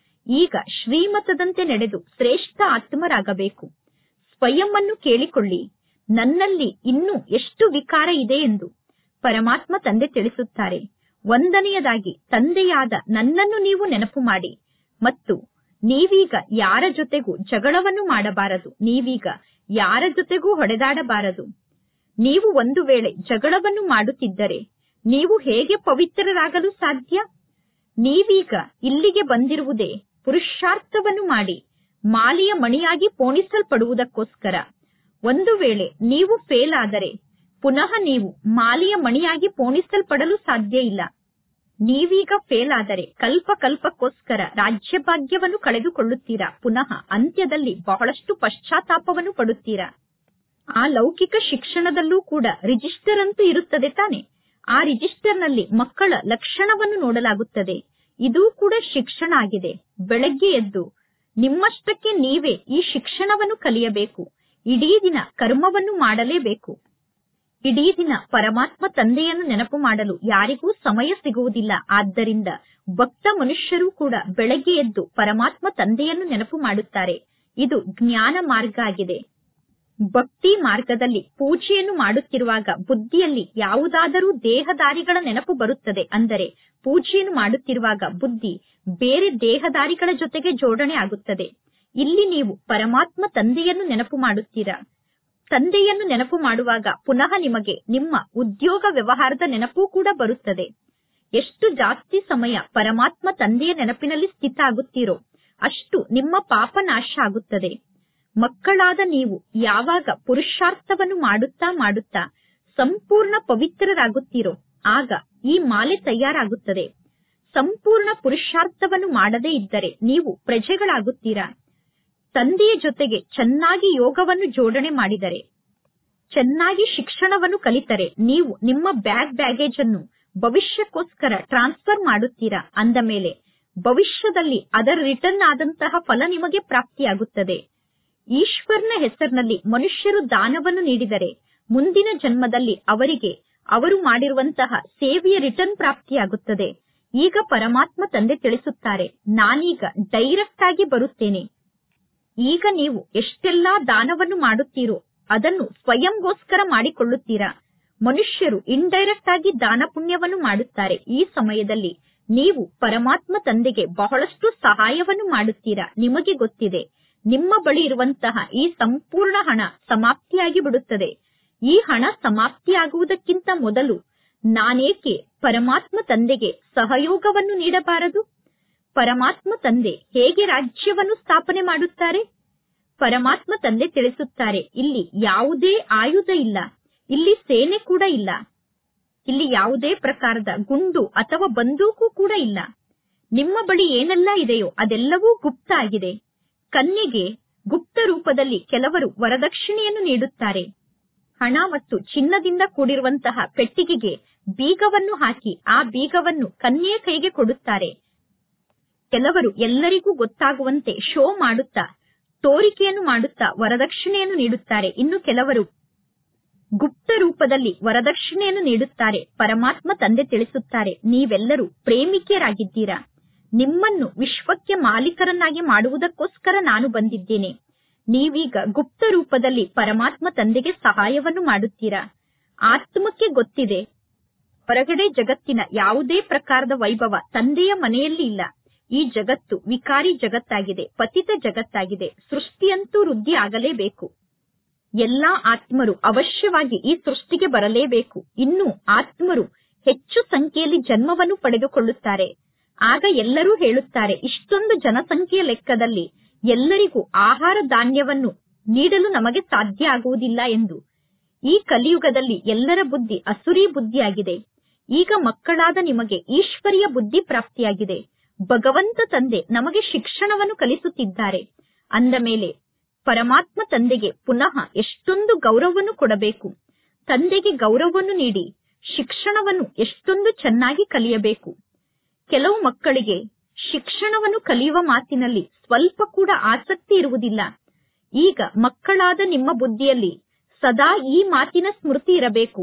ಈಗ ಶ್ರೀಮತದಂತೆ ನಡೆದು ಶ್ರೇಷ್ಠ ಆತ್ಮರಾಗಬೇಕು ಸ್ವಯಂವನ್ನು ಕೇಳಿಕೊಳ್ಳಿ ನನ್ನಲ್ಲಿ ಇನ್ನೂ ಎಷ್ಟು ವಿಕಾರ ಇದೆ ಎಂದು ಪರಮಾತ್ಮ ತಂದೆ ತಿಳಿಸುತ್ತಾರೆ ಒಂದನೆಯದಾಗಿ ತಂದೆಯಾದ ನನ್ನನ್ನು ನೀವು ನೆನಪು ಮಾಡಿ ಮತ್ತು ನೀವೀಗ ಯಾರ ಜೊತೆಗೂ ಜಗಳವನ್ನು ಮಾಡಬಾರದು ನೀವೀಗ ಯಾರ ಜೊತೆಗೂ ಹೊಡೆದಾಡಬಾರದು ನೀವು ಒಂದು ವೇಳೆ ಜಗಳವನ್ನು ಮಾಡುತ್ತಿದ್ದರೆ ನೀವು ಹೇಗೆ ಪವಿತ್ರರಾಗಲು ಸಾಧ್ಯ ನೀವೀಗ ಇಲ್ಲಿಗೆ ಬಂದಿರುವುದೇ ಪುರುಷಾರ್ಥವನ್ನು ಮಾಡಿ ಮಾಲಿಯ ಮಣಿಯಾಗಿ ಪೋಣಿಸಲ್ಪಡುವುದಕ್ಕೋಸ್ಕರ ಒಂದು ವೇಳೆ ನೀವು ಫೇಲ್ ಆದರೆ ಪುನಃ ನೀವು ಮಾಲಿಯ ಮಣಿಯಾಗಿ ಪೋಣಿಸಲ್ಪಡಲು ಸಾಧ್ಯ ಇಲ್ಲ ನೀವೀಗ ಫೇಲ್ ಆದರೆ ಕಲ್ಪ ಕಲ್ಪಕ್ಕೋಸ್ಕರ ರಾಜ್ಯಭಾಗ್ಯವನ್ನು ಕಳೆದುಕೊಳ್ಳುತ್ತೀರಾ ಪುನಃ ಅಂತ್ಯದಲ್ಲಿ ಬಹಳಷ್ಟು ಪಶ್ಚಾತ್ತಾಪವನ್ನು ಪಡುತ್ತೀರಾ ಆ ಲೌಕಿಕ ಶಿಕ್ಷಣದಲ್ಲೂ ಕೂಡ ರಿಜಿಸ್ಟರ್ ಅಂತೂ ಇರುತ್ತದೆ ತಾನೆ ಆ ರಿಜಿಸ್ಟರ್ನಲ್ಲಿ ಮಕ್ಕಳ ಲಕ್ಷಣವನ್ನು ನೋಡಲಾಗುತ್ತದೆ ಇದೂ ಕೂಡ ಶಿಕ್ಷಣ ಆಗಿದೆ ಬೆಳಗ್ಗೆ ಎದ್ದು ನಿಮ್ಮಷ್ಟಕ್ಕೆ ನೀವೇ ಈ ಶಿಕ್ಷಣವನ್ನು ಕಲಿಯಬೇಕು ಇಡೀ ದಿನ ಕರ್ಮವನ್ನು ಮಾಡಲೇಬೇಕು ಇಡೀ ದಿನ ಪರಮಾತ್ಮ ತಂದೆಯನ್ನು ನೆನಪು ಮಾಡಲು ಯಾರಿಗೂ ಸಮಯ ಸಿಗುವುದಿಲ್ಲ ಆದ್ದರಿಂದ ಭಕ್ತ ಮನುಷ್ಯರು ಕೂಡ ಬೆಳಗ್ಗೆ ಎದ್ದು ಪರಮಾತ್ಮ ತಂದೆಯನ್ನು ನೆನಪು ಮಾಡುತ್ತಾರೆ ಇದು ಜ್ಞಾನ ಮಾರ್ಗ ಆಗಿದೆ ಭಕ್ತಿ ಮಾರ್ಗದಲ್ಲಿ ಪೂಜೆಯನ್ನು ಮಾಡುತ್ತಿರುವಾಗ ಬುದ್ಧಿಯಲ್ಲಿ ಯಾವುದಾದರೂ ದೇಹದಾರಿಗಳ ನೆನಪು ಬರುತ್ತದೆ ಅಂದರೆ ಪೂಜೆಯನ್ನು ಮಾಡುತ್ತಿರುವಾಗ ಬುದ್ಧಿ ಬೇರೆ ದೇಹದಾರಿಗಳ ಜೊತೆಗೆ ಜೋಡಣೆ ಆಗುತ್ತದೆ ಇಲ್ಲಿ ನೀವು ಪರಮಾತ್ಮ ತಂದೆಯನ್ನು ನೆನಪು ಮಾಡುತ್ತೀರಾ ತಂದೆಯನ್ನು ನೆನಪು ಮಾಡುವಾಗ ಪುನಃ ನಿಮಗೆ ನಿಮ್ಮ ಉದ್ಯೋಗ ವ್ಯವಹಾರದ ನೆನಪು ಕೂಡ ಬರುತ್ತದೆ ಎಷ್ಟು ಜಾಸ್ತಿ ಸಮಯ ಪರಮಾತ್ಮ ತಂದೆಯ ನೆನಪಿನಲ್ಲಿ ಸ್ಥಿತ ಆಗುತ್ತೀರೋ ಅಷ್ಟು ನಿಮ್ಮ ಪಾಪ ನಾಶ ಆಗುತ್ತದೆ ಮಕ್ಕಳಾದ ನೀವು ಯಾವಾಗ ಪುರುಷಾರ್ಥವನ್ನು ಮಾಡುತ್ತಾ ಮಾಡುತ್ತಾ ಸಂಪೂರ್ಣ ಪವಿತ್ರರಾಗುತ್ತೀರೋ ಆಗ ಈ ಮಾಲೆ ತಯಾರಾಗುತ್ತದೆ ಸಂಪೂರ್ಣ ಪುರುಷಾರ್ಥವನ್ನು ಮಾಡದೇ ಇದ್ದರೆ ನೀವು ಪ್ರಜೆಗಳಾಗುತ್ತೀರಾ ತಂದೆಯ ಜೊತೆಗೆ ಚೆನ್ನಾಗಿ ಯೋಗವನ್ನು ಜೋಡಣೆ ಮಾಡಿದರೆ ಚೆನ್ನಾಗಿ ಶಿಕ್ಷಣವನ್ನು ಕಲಿತರೆ ನೀವು ನಿಮ್ಮ ಬ್ಯಾಗ್ ಬ್ಯಾಗೇಜ್ ಅನ್ನು ಭವಿಷ್ಯಕ್ಕೋಸ್ಕರ ಟ್ರಾನ್ಸ್ಫರ್ ಮಾಡುತ್ತೀರಾ ಅಂದ ಮೇಲೆ ಭವಿಷ್ಯದಲ್ಲಿ ಅದರ ರಿಟರ್ನ್ ಆದಂತಹ ಫಲ ನಿಮಗೆ ಪ್ರಾಪ್ತಿಯಾಗುತ್ತದೆ ಈಶ್ವರನ ಹೆಸರಿನಲ್ಲಿ ಮನುಷ್ಯರು ದಾನವನ್ನು ನೀಡಿದರೆ ಮುಂದಿನ ಜನ್ಮದಲ್ಲಿ ಅವರಿಗೆ ಅವರು ಮಾಡಿರುವಂತಹ ಸೇವೆಯ ರಿಟರ್ನ್ ಪ್ರಾಪ್ತಿಯಾಗುತ್ತದೆ ಈಗ ಪರಮಾತ್ಮ ತಂದೆ ತಿಳಿಸುತ್ತಾರೆ ನಾನೀಗ ಡೈರೆಕ್ಟ್ ಆಗಿ ಬರುತ್ತೇನೆ ಈಗ ನೀವು ಎಷ್ಟೆಲ್ಲಾ ದಾನವನ್ನು ಮಾಡುತ್ತೀರೋ ಅದನ್ನು ಸ್ವಯಂಗೋಸ್ಕರ ಮಾಡಿಕೊಳ್ಳುತ್ತೀರಾ ಮನುಷ್ಯರು ಇಂಡೈರೆಕ್ಟ್ ಆಗಿ ದಾನ ಪುಣ್ಯವನ್ನು ಮಾಡುತ್ತಾರೆ ಈ ಸಮಯದಲ್ಲಿ ನೀವು ಪರಮಾತ್ಮ ತಂದೆಗೆ ಬಹಳಷ್ಟು ಸಹಾಯವನ್ನು ಮಾಡುತ್ತೀರಾ ನಿಮಗೆ ಗೊತ್ತಿದೆ ನಿಮ್ಮ ಬಳಿ ಇರುವಂತಹ ಈ ಸಂಪೂರ್ಣ ಹಣ ಸಮಾಪ್ತಿಯಾಗಿ ಬಿಡುತ್ತದೆ ಈ ಹಣ ಸಮಾಪ್ತಿಯಾಗುವುದಕ್ಕಿಂತ ಮೊದಲು ನಾನೇಕೆ ಪರಮಾತ್ಮ ತಂದೆಗೆ ಸಹಯೋಗವನ್ನು ನೀಡಬಾರದು ಪರಮಾತ್ಮ ತಂದೆ ಹೇಗೆ ರಾಜ್ಯವನ್ನು ಸ್ಥಾಪನೆ ಮಾಡುತ್ತಾರೆ ಪರಮಾತ್ಮ ತಂದೆ ತಿಳಿಸುತ್ತಾರೆ ಇಲ್ಲಿ ಯಾವುದೇ ಆಯುಧ ಇಲ್ಲ ಇಲ್ಲಿ ಸೇನೆ ಕೂಡ ಇಲ್ಲ ಇಲ್ಲಿ ಯಾವುದೇ ಪ್ರಕಾರದ ಗುಂಡು ಅಥವಾ ಬಂದೂಕು ಕೂಡ ಇಲ್ಲ ನಿಮ್ಮ ಬಳಿ ಏನೆಲ್ಲ ಇದೆಯೋ ಅದೆಲ್ಲವೂ ಗುಪ್ತ ಆಗಿದೆ ಕನ್ಯೆಗೆ ಗುಪ್ತ ರೂಪದಲ್ಲಿ ಕೆಲವರು ವರದಕ್ಷಿಣೆಯನ್ನು ನೀಡುತ್ತಾರೆ ಹಣ ಮತ್ತು ಚಿನ್ನದಿಂದ ಕೂಡಿರುವಂತಹ ಪೆಟ್ಟಿಗೆಗೆ ಬೀಗವನ್ನು ಹಾಕಿ ಆ ಬೀಗವನ್ನು ಕನ್ಯೆಯ ಕೈಗೆ ಕೊಡುತ್ತಾರೆ ಕೆಲವರು ಎಲ್ಲರಿಗೂ ಗೊತ್ತಾಗುವಂತೆ ಶೋ ಮಾಡುತ್ತಾ ತೋರಿಕೆಯನ್ನು ಮಾಡುತ್ತಾ ವರದಕ್ಷಿಣೆಯನ್ನು ನೀಡುತ್ತಾರೆ ಇನ್ನು ಕೆಲವರು ಗುಪ್ತ ರೂಪದಲ್ಲಿ ವರದಕ್ಷಿಣೆಯನ್ನು ನೀಡುತ್ತಾರೆ ಪರಮಾತ್ಮ ತಂದೆ ತಿಳಿಸುತ್ತಾರೆ ನೀವೆಲ್ಲರೂ ಪ್ರೇಮಿಕೆಯರಾಗಿದ್ದೀರಾ ನಿಮ್ಮನ್ನು ವಿಶ್ವಕ್ಕೆ ಮಾಲೀಕರನ್ನಾಗಿ ಮಾಡುವುದಕ್ಕೋಸ್ಕರ ನಾನು ಬಂದಿದ್ದೇನೆ ನೀವೀಗ ಗುಪ್ತ ರೂಪದಲ್ಲಿ ಪರಮಾತ್ಮ ತಂದೆಗೆ ಸಹಾಯವನ್ನು ಮಾಡುತ್ತೀರಾ ಆತ್ಮಕ್ಕೆ ಗೊತ್ತಿದೆ ಹೊರಗಡೆ ಜಗತ್ತಿನ ಯಾವುದೇ ಪ್ರಕಾರದ ವೈಭವ ತಂದೆಯ ಮನೆಯಲ್ಲಿ ಇಲ್ಲ ಈ ಜಗತ್ತು ವಿಕಾರಿ ಜಗತ್ತಾಗಿದೆ ಪತಿತ ಜಗತ್ತಾಗಿದೆ ಸೃಷ್ಟಿಯಂತೂ ವೃದ್ಧಿ ಆಗಲೇಬೇಕು ಎಲ್ಲಾ ಆತ್ಮರು ಅವಶ್ಯವಾಗಿ ಈ ಸೃಷ್ಟಿಗೆ ಬರಲೇಬೇಕು ಇನ್ನು ಆತ್ಮರು ಹೆಚ್ಚು ಸಂಖ್ಯೆಯಲ್ಲಿ ಜನ್ಮವನ್ನು ಪಡೆದುಕೊಳ್ಳುತ್ತಾರೆ ಆಗ ಎಲ್ಲರೂ ಹೇಳುತ್ತಾರೆ ಇಷ್ಟೊಂದು ಜನಸಂಖ್ಯೆಯ ಲೆಕ್ಕದಲ್ಲಿ ಎಲ್ಲರಿಗೂ ಆಹಾರ ಧಾನ್ಯವನ್ನು ನೀಡಲು ನಮಗೆ ಸಾಧ್ಯ ಆಗುವುದಿಲ್ಲ ಎಂದು ಈ ಕಲಿಯುಗದಲ್ಲಿ ಎಲ್ಲರ ಬುದ್ಧಿ ಅಸುರಿ ಬುದ್ಧಿಯಾಗಿದೆ ಈಗ ಮಕ್ಕಳಾದ ನಿಮಗೆ ಈಶ್ವರಿಯ ಬುದ್ಧಿ ಪ್ರಾಪ್ತಿಯಾಗಿದೆ ಭಗವಂತ ತಂದೆ ನಮಗೆ ಶಿಕ್ಷಣವನ್ನು ಕಲಿಸುತ್ತಿದ್ದಾರೆ ಅಂದ ಮೇಲೆ ಪರಮಾತ್ಮ ತಂದೆಗೆ ಪುನಃ ಎಷ್ಟೊಂದು ಗೌರವವನ್ನು ಕೊಡಬೇಕು ತಂದೆಗೆ ಗೌರವವನ್ನು ನೀಡಿ ಶಿಕ್ಷಣವನ್ನು ಎಷ್ಟೊಂದು ಚೆನ್ನಾಗಿ ಕಲಿಯಬೇಕು ಕೆಲವು ಮಕ್ಕಳಿಗೆ ಶಿಕ್ಷಣವನ್ನು ಕಲಿಯುವ ಮಾತಿನಲ್ಲಿ ಸ್ವಲ್ಪ ಕೂಡ ಆಸಕ್ತಿ ಇರುವುದಿಲ್ಲ ಈಗ ಮಕ್ಕಳಾದ ನಿಮ್ಮ ಬುದ್ಧಿಯಲ್ಲಿ ಸದಾ ಈ ಮಾತಿನ ಸ್ಮೃತಿ ಇರಬೇಕು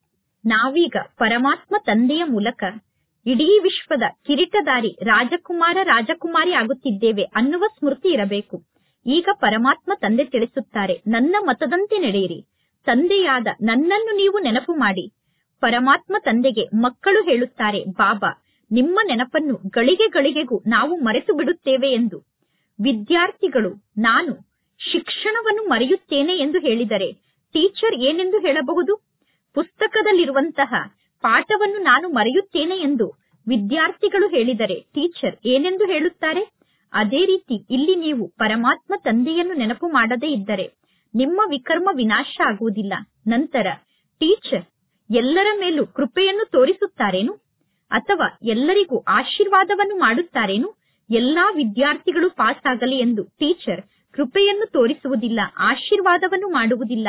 ನಾವೀಗ ಪರಮಾತ್ಮ ತಂದೆಯ ಮೂಲಕ ಇಡೀ ವಿಶ್ವದ ಕಿರೀಟದಾರಿ ರಾಜಕುಮಾರ ರಾಜಕುಮಾರಿ ಆಗುತ್ತಿದ್ದೇವೆ ಅನ್ನುವ ಸ್ಮೃತಿ ಇರಬೇಕು ಈಗ ಪರಮಾತ್ಮ ತಂದೆ ತಿಳಿಸುತ್ತಾರೆ ನನ್ನ ಮತದಂತೆ ನಡೆಯಿರಿ ತಂದೆಯಾದ ನನ್ನನ್ನು ನೀವು ನೆನಪು ಮಾಡಿ ಪರಮಾತ್ಮ ತಂದೆಗೆ ಮಕ್ಕಳು ಹೇಳುತ್ತಾರೆ ಬಾಬಾ ನಿಮ್ಮ ನೆನಪನ್ನು ಗಳಿಗೆ ಗಳಿಗೆಗೂ ನಾವು ಮರೆತು ಬಿಡುತ್ತೇವೆ ಎಂದು ವಿದ್ಯಾರ್ಥಿಗಳು ನಾನು ಶಿಕ್ಷಣವನ್ನು ಮರೆಯುತ್ತೇನೆ ಎಂದು ಹೇಳಿದರೆ ಟೀಚರ್ ಏನೆಂದು ಹೇಳಬಹುದು ಪುಸ್ತಕದಲ್ಲಿರುವಂತಹ ಪಾಠವನ್ನು ನಾನು ಮರೆಯುತ್ತೇನೆ ಎಂದು ವಿದ್ಯಾರ್ಥಿಗಳು ಹೇಳಿದರೆ ಟೀಚರ್ ಏನೆಂದು ಹೇಳುತ್ತಾರೆ ಅದೇ ರೀತಿ ಇಲ್ಲಿ ನೀವು ಪರಮಾತ್ಮ ತಂದೆಯನ್ನು ನೆನಪು ಮಾಡದೇ ಇದ್ದರೆ ನಿಮ್ಮ ವಿಕರ್ಮ ವಿನಾಶ ಆಗುವುದಿಲ್ಲ ನಂತರ ಟೀಚರ್ ಎಲ್ಲರ ಮೇಲೂ ಕೃಪೆಯನ್ನು ತೋರಿಸುತ್ತಾರೇನು ಅಥವಾ ಎಲ್ಲರಿಗೂ ಆಶೀರ್ವಾದವನ್ನು ಮಾಡುತ್ತಾರೇನು ಎಲ್ಲಾ ವಿದ್ಯಾರ್ಥಿಗಳು ಪಾಸ್ ಆಗಲಿ ಎಂದು ಟೀಚರ್ ಕೃಪೆಯನ್ನು ತೋರಿಸುವುದಿಲ್ಲ ಆಶೀರ್ವಾದವನ್ನು ಮಾಡುವುದಿಲ್ಲ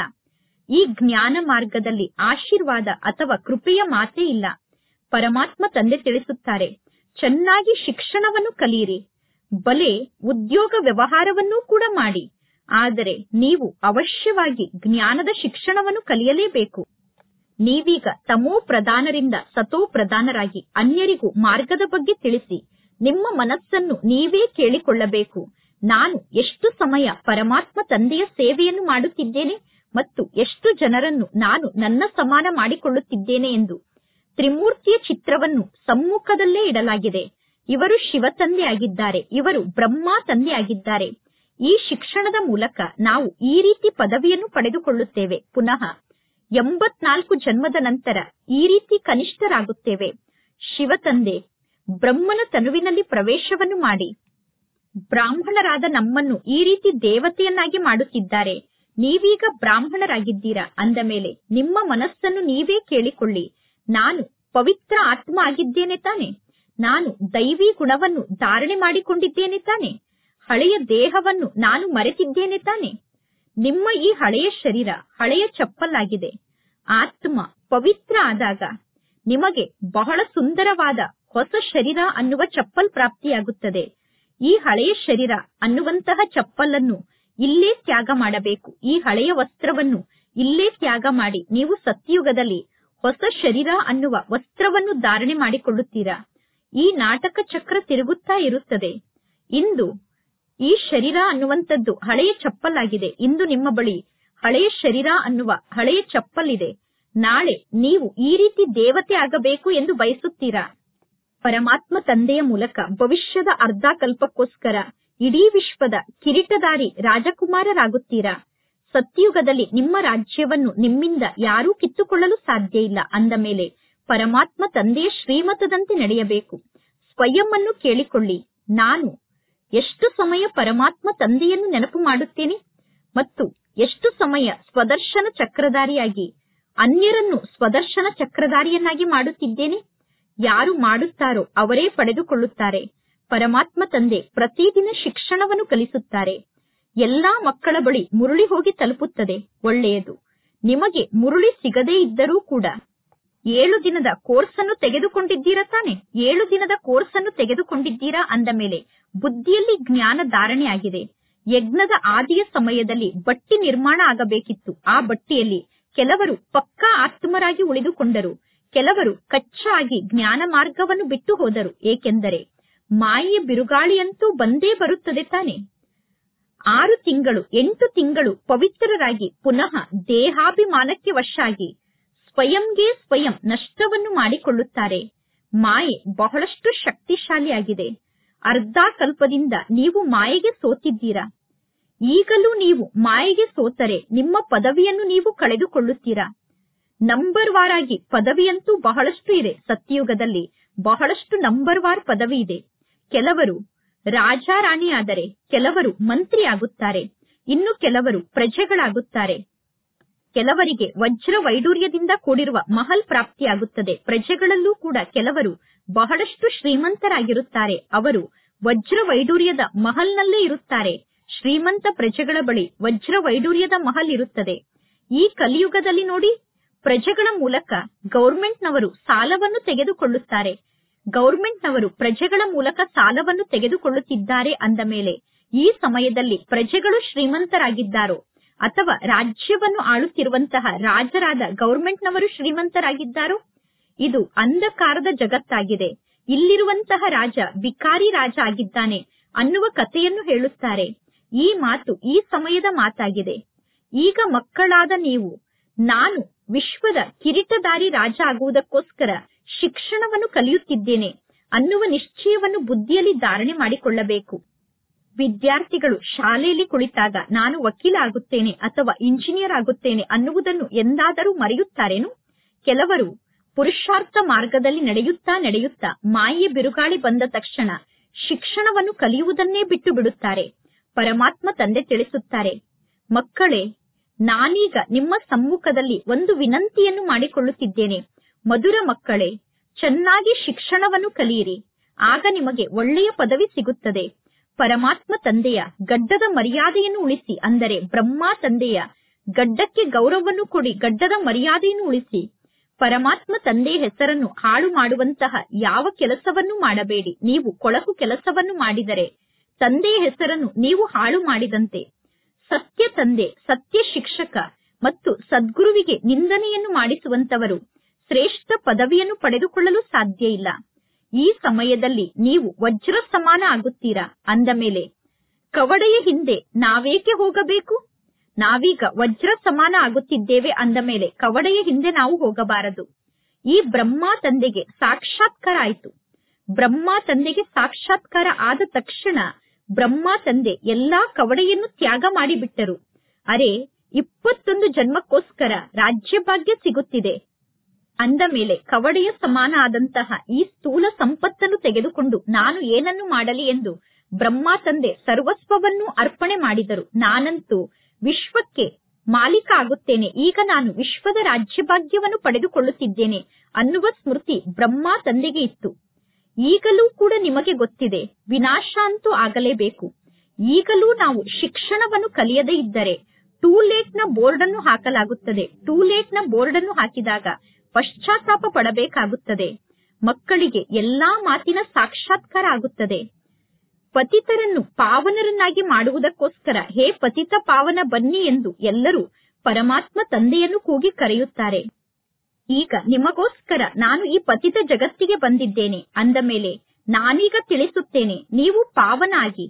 ಈ ಜ್ಞಾನ ಮಾರ್ಗದಲ್ಲಿ ಆಶೀರ್ವಾದ ಅಥವಾ ಕೃಪೆಯ ಮಾತೇ ಇಲ್ಲ ಪರಮಾತ್ಮ ತಂದೆ ತಿಳಿಸುತ್ತಾರೆ ಚೆನ್ನಾಗಿ ಶಿಕ್ಷಣವನ್ನು ಕಲಿಯಿರಿ ಬಲೆ ಉದ್ಯೋಗ ವ್ಯವಹಾರವನ್ನೂ ಕೂಡ ಮಾಡಿ ಆದರೆ ನೀವು ಅವಶ್ಯವಾಗಿ ಜ್ಞಾನದ ಶಿಕ್ಷಣವನ್ನು ಕಲಿಯಲೇಬೇಕು ನೀವೀಗ ತಮೋ ಪ್ರಧಾನರಿಂದ ಸತೋ ಪ್ರಧಾನರಾಗಿ ಅನ್ಯರಿಗೂ ಮಾರ್ಗದ ಬಗ್ಗೆ ತಿಳಿಸಿ ನಿಮ್ಮ ಮನಸ್ಸನ್ನು ನೀವೇ ಕೇಳಿಕೊಳ್ಳಬೇಕು ನಾನು ಎಷ್ಟು ಸಮಯ ಪರಮಾತ್ಮ ತಂದೆಯ ಸೇವೆಯನ್ನು ಮಾಡುತ್ತಿದ್ದೇನೆ ಮತ್ತು ಎಷ್ಟು ಜನರನ್ನು ನಾನು ನನ್ನ ಸಮಾನ ಮಾಡಿಕೊಳ್ಳುತ್ತಿದ್ದೇನೆ ಎಂದು ತ್ರಿಮೂರ್ತಿಯ ಚಿತ್ರವನ್ನು ಸಮ್ಮುಖದಲ್ಲೇ ಇಡಲಾಗಿದೆ ಇವರು ಶಿವ ತಂದೆ ಆಗಿದ್ದಾರೆ ಇವರು ಬ್ರಹ್ಮ ತಂದೆ ಆಗಿದ್ದಾರೆ ಈ ಶಿಕ್ಷಣದ ಮೂಲಕ ನಾವು ಈ ರೀತಿ ಪದವಿಯನ್ನು ಪಡೆದುಕೊಳ್ಳುತ್ತೇವೆ ಪುನಃ ಎಂಬತ್ನಾಲ್ಕು ಜನ್ಮದ ನಂತರ ಈ ರೀತಿ ಕನಿಷ್ಠರಾಗುತ್ತೇವೆ ಶಿವ ತಂದೆ ಬ್ರಹ್ಮನ ತನುವಿನಲ್ಲಿ ಪ್ರವೇಶವನ್ನು ಮಾಡಿ ಬ್ರಾಹ್ಮಣರಾದ ನಮ್ಮನ್ನು ಈ ರೀತಿ ದೇವತೆಯನ್ನಾಗಿ ಮಾಡುತ್ತಿದ್ದಾರೆ ನೀವೀಗ ಬ್ರಾಹ್ಮಣರಾಗಿದ್ದೀರಾ ಅಂದ ಮೇಲೆ ನಿಮ್ಮ ಮನಸ್ಸನ್ನು ನೀವೇ ಕೇಳಿಕೊಳ್ಳಿ ನಾನು ಪವಿತ್ರ ಆತ್ಮ ಆಗಿದ್ದೇನೆ ತಾನೆ ನಾನು ದೈವಿ ಗುಣವನ್ನು ಧಾರಣೆ ಮಾಡಿಕೊಂಡಿದ್ದೇನೆ ತಾನೆ ಹಳೆಯ ದೇಹವನ್ನು ನಾನು ಮರೆತಿದ್ದೇನೆ ತಾನೆ ನಿಮ್ಮ ಈ ಹಳೆಯ ಶರೀರ ಹಳೆಯ ಚಪ್ಪಲಾಗಿದೆ ಆತ್ಮ ಪವಿತ್ರ ಆದಾಗ ನಿಮಗೆ ಬಹಳ ಸುಂದರವಾದ ಹೊಸ ಶರೀರ ಅನ್ನುವ ಚಪ್ಪಲ್ ಪ್ರಾಪ್ತಿಯಾಗುತ್ತದೆ ಈ ಹಳೆಯ ಶರೀರ ಅನ್ನುವಂತಹ ಚಪ್ಪಲನ್ನು ಇಲ್ಲೇ ತ್ಯಾಗ ಮಾಡಬೇಕು ಈ ಹಳೆಯ ವಸ್ತ್ರವನ್ನು ಇಲ್ಲೇ ತ್ಯಾಗ ಮಾಡಿ ನೀವು ಸತ್ಯುಗದಲ್ಲಿ ಹೊಸ ಶರೀರ ಅನ್ನುವ ವಸ್ತ್ರವನ್ನು ಧಾರಣೆ ಮಾಡಿಕೊಳ್ಳುತ್ತೀರಾ ಈ ನಾಟಕ ಚಕ್ರ ತಿರುಗುತ್ತಾ ಇರುತ್ತದೆ ಇಂದು ಈ ಶರೀರ ಅನ್ನುವಂಥದ್ದು ಹಳೆಯ ಚಪ್ಪಲಾಗಿದೆ ಇಂದು ನಿಮ್ಮ ಬಳಿ ಹಳೆಯ ಶರೀರ ಅನ್ನುವ ಹಳೆಯ ಚಪ್ಪಲ್ ಇದೆ ನಾಳೆ ನೀವು ಈ ರೀತಿ ದೇವತೆ ಆಗಬೇಕು ಎಂದು ಬಯಸುತ್ತೀರಾ ಪರಮಾತ್ಮ ತಂದೆಯ ಮೂಲಕ ಭವಿಷ್ಯದ ಅರ್ಧ ಕಲ್ಪಕ್ಕೋಸ್ಕರ ಇಡೀ ವಿಶ್ವದ ಕಿರೀಟದಾರಿ ರಾಜಕುಮಾರರಾಗುತ್ತೀರಾ ಸತ್ಯುಗದಲ್ಲಿ ನಿಮ್ಮ ರಾಜ್ಯವನ್ನು ನಿಮ್ಮಿಂದ ಯಾರೂ ಕಿತ್ತುಕೊಳ್ಳಲು ಸಾಧ್ಯ ಇಲ್ಲ ಅಂದ ಮೇಲೆ ಪರಮಾತ್ಮ ತಂದೆಯ ಶ್ರೀಮತದಂತೆ ನಡೆಯಬೇಕು ಸ್ವಯಂ ಅನ್ನು ಕೇಳಿಕೊಳ್ಳಿ ನಾನು ಎಷ್ಟು ಸಮಯ ಪರಮಾತ್ಮ ತಂದೆಯನ್ನು ನೆನಪು ಮಾಡುತ್ತೇನೆ ಮತ್ತು ಎಷ್ಟು ಸಮಯ ಸ್ವದರ್ಶನ ಚಕ್ರಧಾರಿಯಾಗಿ ಅನ್ಯರನ್ನು ಸ್ವದರ್ಶನ ಚಕ್ರಧಾರಿಯನ್ನಾಗಿ ಮಾಡುತ್ತಿದ್ದೇನೆ ಯಾರು ಮಾಡುತ್ತಾರೋ ಅವರೇ ಪಡೆದುಕೊಳ್ಳುತ್ತಾರೆ ಪರಮಾತ್ಮ ತಂದೆ ಪ್ರತಿದಿನ ಶಿಕ್ಷಣವನ್ನು ಕಲಿಸುತ್ತಾರೆ ಎಲ್ಲಾ ಮಕ್ಕಳ ಬಳಿ ಮುರುಳಿ ಹೋಗಿ ತಲುಪುತ್ತದೆ ಒಳ್ಳೆಯದು ನಿಮಗೆ ಮುರುಳಿ ಸಿಗದೇ ಇದ್ದರೂ ಕೂಡ ಏಳು ದಿನದ ಕೋರ್ಸ್ ಅನ್ನು ತೆಗೆದುಕೊಂಡಿದ್ದೀರಾ ತಾನೆ ಏಳು ದಿನದ ಕೋರ್ಸ್ ಅನ್ನು ತೆಗೆದುಕೊಂಡಿದ್ದೀರಾ ಅಂದ ಮೇಲೆ ಬುದ್ಧಿಯಲ್ಲಿ ಜ್ಞಾನ ಧಾರಣೆ ಆಗಿದೆ ಯಜ್ಞದ ಆದಿಯ ಸಮಯದಲ್ಲಿ ಬಟ್ಟಿ ನಿರ್ಮಾಣ ಆಗಬೇಕಿತ್ತು ಆ ಬಟ್ಟಿಯಲ್ಲಿ ಕೆಲವರು ಪಕ್ಕಾ ಆತ್ಮರಾಗಿ ಉಳಿದುಕೊಂಡರು ಕೆಲವರು ಕಚ್ಚಾ ಆಗಿ ಜ್ಞಾನ ಮಾರ್ಗವನ್ನು ಬಿಟ್ಟು ಹೋದರು ಏಕೆಂದರೆ ಮಾಯೆಯ ಬಿರುಗಾಳಿಯಂತೂ ಬಂದೇ ಬರುತ್ತದೆ ತಾನೆ ಆರು ತಿಂಗಳು ಎಂಟು ತಿಂಗಳು ಪವಿತ್ರರಾಗಿ ಪುನಃ ದೇಹಾಭಿಮಾನಕ್ಕೆ ವಶ ಆಗಿ ಸ್ವಯಂಗೆ ಸ್ವಯಂ ನಷ್ಟವನ್ನು ಮಾಡಿಕೊಳ್ಳುತ್ತಾರೆ ಮಾಯೆ ಬಹಳಷ್ಟು ಶಕ್ತಿಶಾಲಿಯಾಗಿದೆ ಅರ್ಧ ಕಲ್ಪದಿಂದ ನೀವು ಮಾಯೆಗೆ ಸೋತಿದ್ದೀರಾ ಈಗಲೂ ನೀವು ಮಾಯೆಗೆ ಸೋತರೆ ನಿಮ್ಮ ಪದವಿಯನ್ನು ನೀವು ಕಳೆದುಕೊಳ್ಳುತ್ತೀರಾ ನಂಬರ್ ವಾರ್ ಆಗಿ ಪದವಿಯಂತೂ ಬಹಳಷ್ಟು ಇದೆ ಸತ್ಯಯುಗದಲ್ಲಿ ಬಹಳಷ್ಟು ನಂಬರ್ ವಾರ್ ಪದವಿ ಇದೆ ಕೆಲವರು ರಾಜ ರಾಣಿ ಆದರೆ ಕೆಲವರು ಮಂತ್ರಿ ಆಗುತ್ತಾರೆ ಇನ್ನು ಕೆಲವರು ಪ್ರಜೆಗಳಾಗುತ್ತಾರೆ ಕೆಲವರಿಗೆ ವಜ್ರ ವೈಡೂರ್ಯದಿಂದ ಕೂಡಿರುವ ಮಹಲ್ ಪ್ರಾಪ್ತಿಯಾಗುತ್ತದೆ ಪ್ರಜೆಗಳಲ್ಲೂ ಕೂಡ ಕೆಲವರು ಬಹಳಷ್ಟು ಶ್ರೀಮಂತರಾಗಿರುತ್ತಾರೆ ಅವರು ವಜ್ರ ವೈಡೂರ್ಯದ ಮಹಲ್ನಲ್ಲೇ ಇರುತ್ತಾರೆ ಶ್ರೀಮಂತ ಪ್ರಜೆಗಳ ಬಳಿ ವಜ್ರ ವೈಡೂರ್ಯದ ಮಹಲ್ ಇರುತ್ತದೆ ಈ ಕಲಿಯುಗದಲ್ಲಿ ನೋಡಿ ಪ್ರಜೆಗಳ ಮೂಲಕ ಗೌರ್ಮೆಂಟ್ನವರು ಸಾಲವನ್ನು ತೆಗೆದುಕೊಳ್ಳುತ್ತಾರೆ ಗೌರ್ಮೆಂಟ್ನವರು ಪ್ರಜೆಗಳ ಮೂಲಕ ಸಾಲವನ್ನು ತೆಗೆದುಕೊಳ್ಳುತ್ತಿದ್ದಾರೆ ಅಂದ ಮೇಲೆ ಈ ಸಮಯದಲ್ಲಿ ಪ್ರಜೆಗಳು ಶ್ರೀಮಂತರಾಗಿದ್ದಾರೋ ಅಥವಾ ರಾಜ್ಯವನ್ನು ಆಳುತ್ತಿರುವಂತಹ ರಾಜರಾದ ಗೌರ್ಮೆಂಟ್ನವರು ಶ್ರೀಮಂತರಾಗಿದ್ದಾರೋ ಇದು ಅಂಧಕಾರದ ಜಗತ್ತಾಗಿದೆ ಇಲ್ಲಿರುವಂತಹ ರಾಜ ವಿಕಾರಿ ರಾಜ ಆಗಿದ್ದಾನೆ ಅನ್ನುವ ಕಥೆಯನ್ನು ಹೇಳುತ್ತಾರೆ ಈ ಮಾತು ಈ ಸಮಯದ ಮಾತಾಗಿದೆ ಈಗ ಮಕ್ಕಳಾದ ನೀವು ನಾನು ವಿಶ್ವದ ಕಿರೀಟದಾರಿ ರಾಜ ಆಗುವುದಕ್ಕೋಸ್ಕರ ಶಿಕ್ಷಣವನ್ನು ಕಲಿಯುತ್ತಿದ್ದೇನೆ ಅನ್ನುವ ನಿಶ್ಚಯವನ್ನು ಬುದ್ಧಿಯಲ್ಲಿ ಧಾರಣೆ ಮಾಡಿಕೊಳ್ಳಬೇಕು ವಿದ್ಯಾರ್ಥಿಗಳು ಶಾಲೆಯಲ್ಲಿ ಕುಳಿತಾಗ ನಾನು ವಕೀಲ ಆಗುತ್ತೇನೆ ಅಥವಾ ಇಂಜಿನಿಯರ್ ಆಗುತ್ತೇನೆ ಅನ್ನುವುದನ್ನು ಎಂದಾದರೂ ಮರೆಯುತ್ತಾರೇನು ಕೆಲವರು ಪುರುಷಾರ್ಥ ಮಾರ್ಗದಲ್ಲಿ ನಡೆಯುತ್ತಾ ನಡೆಯುತ್ತಾ ಮಾಯೆ ಬಿರುಗಾಳಿ ಬಂದ ತಕ್ಷಣ ಶಿಕ್ಷಣವನ್ನು ಕಲಿಯುವುದನ್ನೇ ಬಿಟ್ಟು ಬಿಡುತ್ತಾರೆ ಪರಮಾತ್ಮ ತಂದೆ ತಿಳಿಸುತ್ತಾರೆ ಮಕ್ಕಳೇ ನಾನೀಗ ನಿಮ್ಮ ಸಮ್ಮುಖದಲ್ಲಿ ಒಂದು ವಿನಂತಿಯನ್ನು ಮಾಡಿಕೊಳ್ಳುತ್ತಿದ್ದೇನೆ ಮಧುರ ಮಕ್ಕಳೇ ಚೆನ್ನಾಗಿ ಶಿಕ್ಷಣವನ್ನು ಕಲಿಯಿರಿ ಆಗ ನಿಮಗೆ ಒಳ್ಳೆಯ ಪದವಿ ಸಿಗುತ್ತದೆ ಪರಮಾತ್ಮ ತಂದೆಯ ಗಡ್ಡದ ಮರ್ಯಾದೆಯನ್ನು ಉಳಿಸಿ ಅಂದರೆ ಬ್ರಹ್ಮ ತಂದೆಯ ಗಡ್ಡಕ್ಕೆ ಗೌರವವನ್ನು ಕೊಡಿ ಗಡ್ಡದ ಮರ್ಯಾದೆಯನ್ನು ಉಳಿಸಿ ಪರಮಾತ್ಮ ತಂದೆಯ ಹೆಸರನ್ನು ಹಾಳು ಮಾಡುವಂತಹ ಯಾವ ಕೆಲಸವನ್ನು ಮಾಡಬೇಡಿ ನೀವು ಕೊಳಕು ಕೆಲಸವನ್ನು ಮಾಡಿದರೆ ತಂದೆಯ ಹೆಸರನ್ನು ನೀವು ಹಾಳು ಮಾಡಿದಂತೆ ಸತ್ಯ ತಂದೆ ಸತ್ಯ ಶಿಕ್ಷಕ ಮತ್ತು ಸದ್ಗುರುವಿಗೆ ನಿಂದನೆಯನ್ನು ಮಾಡಿಸುವಂತವರು ಶ್ರೇಷ್ಠ ಪದವಿಯನ್ನು ಪಡೆದುಕೊಳ್ಳಲು ಸಾಧ್ಯ ಇಲ್ಲ ಈ ಸಮಯದಲ್ಲಿ ನೀವು ವಜ್ರ ಸಮಾನ ಆಗುತ್ತೀರಾ ಅಂದ ಮೇಲೆ ಕವಡೆಯ ಹಿಂದೆ ನಾವೇಕೆ ಹೋಗಬೇಕು ನಾವೀಗ ವಜ್ರ ಸಮಾನ ಆಗುತ್ತಿದ್ದೇವೆ ಅಂದ ಮೇಲೆ ಕವಡೆಯ ಹಿಂದೆ ನಾವು ಹೋಗಬಾರದು ಈ ಬ್ರಹ್ಮ ತಂದೆಗೆ ಸಾಕ್ಷಾತ್ಕಾರ ಆಯಿತು ಬ್ರಹ್ಮ ತಂದೆಗೆ ಸಾಕ್ಷಾತ್ಕಾರ ಆದ ತಕ್ಷಣ ಬ್ರಹ್ಮ ತಂದೆ ಎಲ್ಲಾ ಕವಡೆಯನ್ನು ತ್ಯಾಗ ಮಾಡಿಬಿಟ್ಟರು ಅರೆ ಇಪ್ಪತ್ತೊಂದು ಜನ್ಮಕ್ಕೋಸ್ಕರ ರಾಜ್ಯಭಾಗ್ಯ ಸಿಗುತ್ತಿದೆ ಅಂದ ಮೇಲೆ ಕವಡೆಯ ಸಮಾನ ಆದಂತಹ ಈ ಸ್ಥೂಲ ಸಂಪತ್ತನ್ನು ತೆಗೆದುಕೊಂಡು ನಾನು ಏನನ್ನು ಮಾಡಲಿ ಎಂದು ಬ್ರಹ್ಮ ತಂದೆ ಸರ್ವಸ್ವವನ್ನು ಅರ್ಪಣೆ ಮಾಡಿದರು ನಾನಂತೂ ವಿಶ್ವಕ್ಕೆ ಮಾಲೀಕ ಆಗುತ್ತೇನೆ ಈಗ ನಾನು ವಿಶ್ವದ ರಾಜ್ಯಭಾಗ್ಯವನ್ನು ಪಡೆದುಕೊಳ್ಳುತ್ತಿದ್ದೇನೆ ಅನ್ನುವ ಸ್ಮೃತಿ ಬ್ರಹ್ಮ ತಂದೆಗೆ ಇತ್ತು ಈಗಲೂ ಕೂಡ ನಿಮಗೆ ಗೊತ್ತಿದೆ ವಿನಾಶ ಅಂತೂ ಆಗಲೇಬೇಕು ಈಗಲೂ ನಾವು ಶಿಕ್ಷಣವನ್ನು ಕಲಿಯದೇ ಇದ್ದರೆ ಟೂ ಲೇಟ್ ನ ಬೋರ್ಡ್ ಅನ್ನು ಹಾಕಲಾಗುತ್ತದೆ ಟೂ ಲೇಟ್ ನ ಬೋರ್ಡ್ ಅನ್ನು ಹಾಕಿದಾಗ ಪಶ್ಚಾತ್ತಾಪ ಪಡಬೇಕಾಗುತ್ತದೆ ಮಕ್ಕಳಿಗೆ ಎಲ್ಲಾ ಮಾತಿನ ಸಾಕ್ಷಾತ್ಕಾರ ಆಗುತ್ತದೆ ಪತಿತರನ್ನು ಪಾವನರನ್ನಾಗಿ ಮಾಡುವುದಕ್ಕೋಸ್ಕರ ಹೇ ಪತಿತ ಪಾವನ ಬನ್ನಿ ಎಂದು ಎಲ್ಲರೂ ಪರಮಾತ್ಮ ತಂದೆಯನ್ನು ಕೂಗಿ ಕರೆಯುತ್ತಾರೆ ಈಗ ನಿಮಗೋಸ್ಕರ ನಾನು ಈ ಪತಿತ ಜಗತ್ತಿಗೆ ಬಂದಿದ್ದೇನೆ ಅಂದ ಮೇಲೆ ನಾನೀಗ ತಿಳಿಸುತ್ತೇನೆ ನೀವು ಪಾವನ ಆಗಿ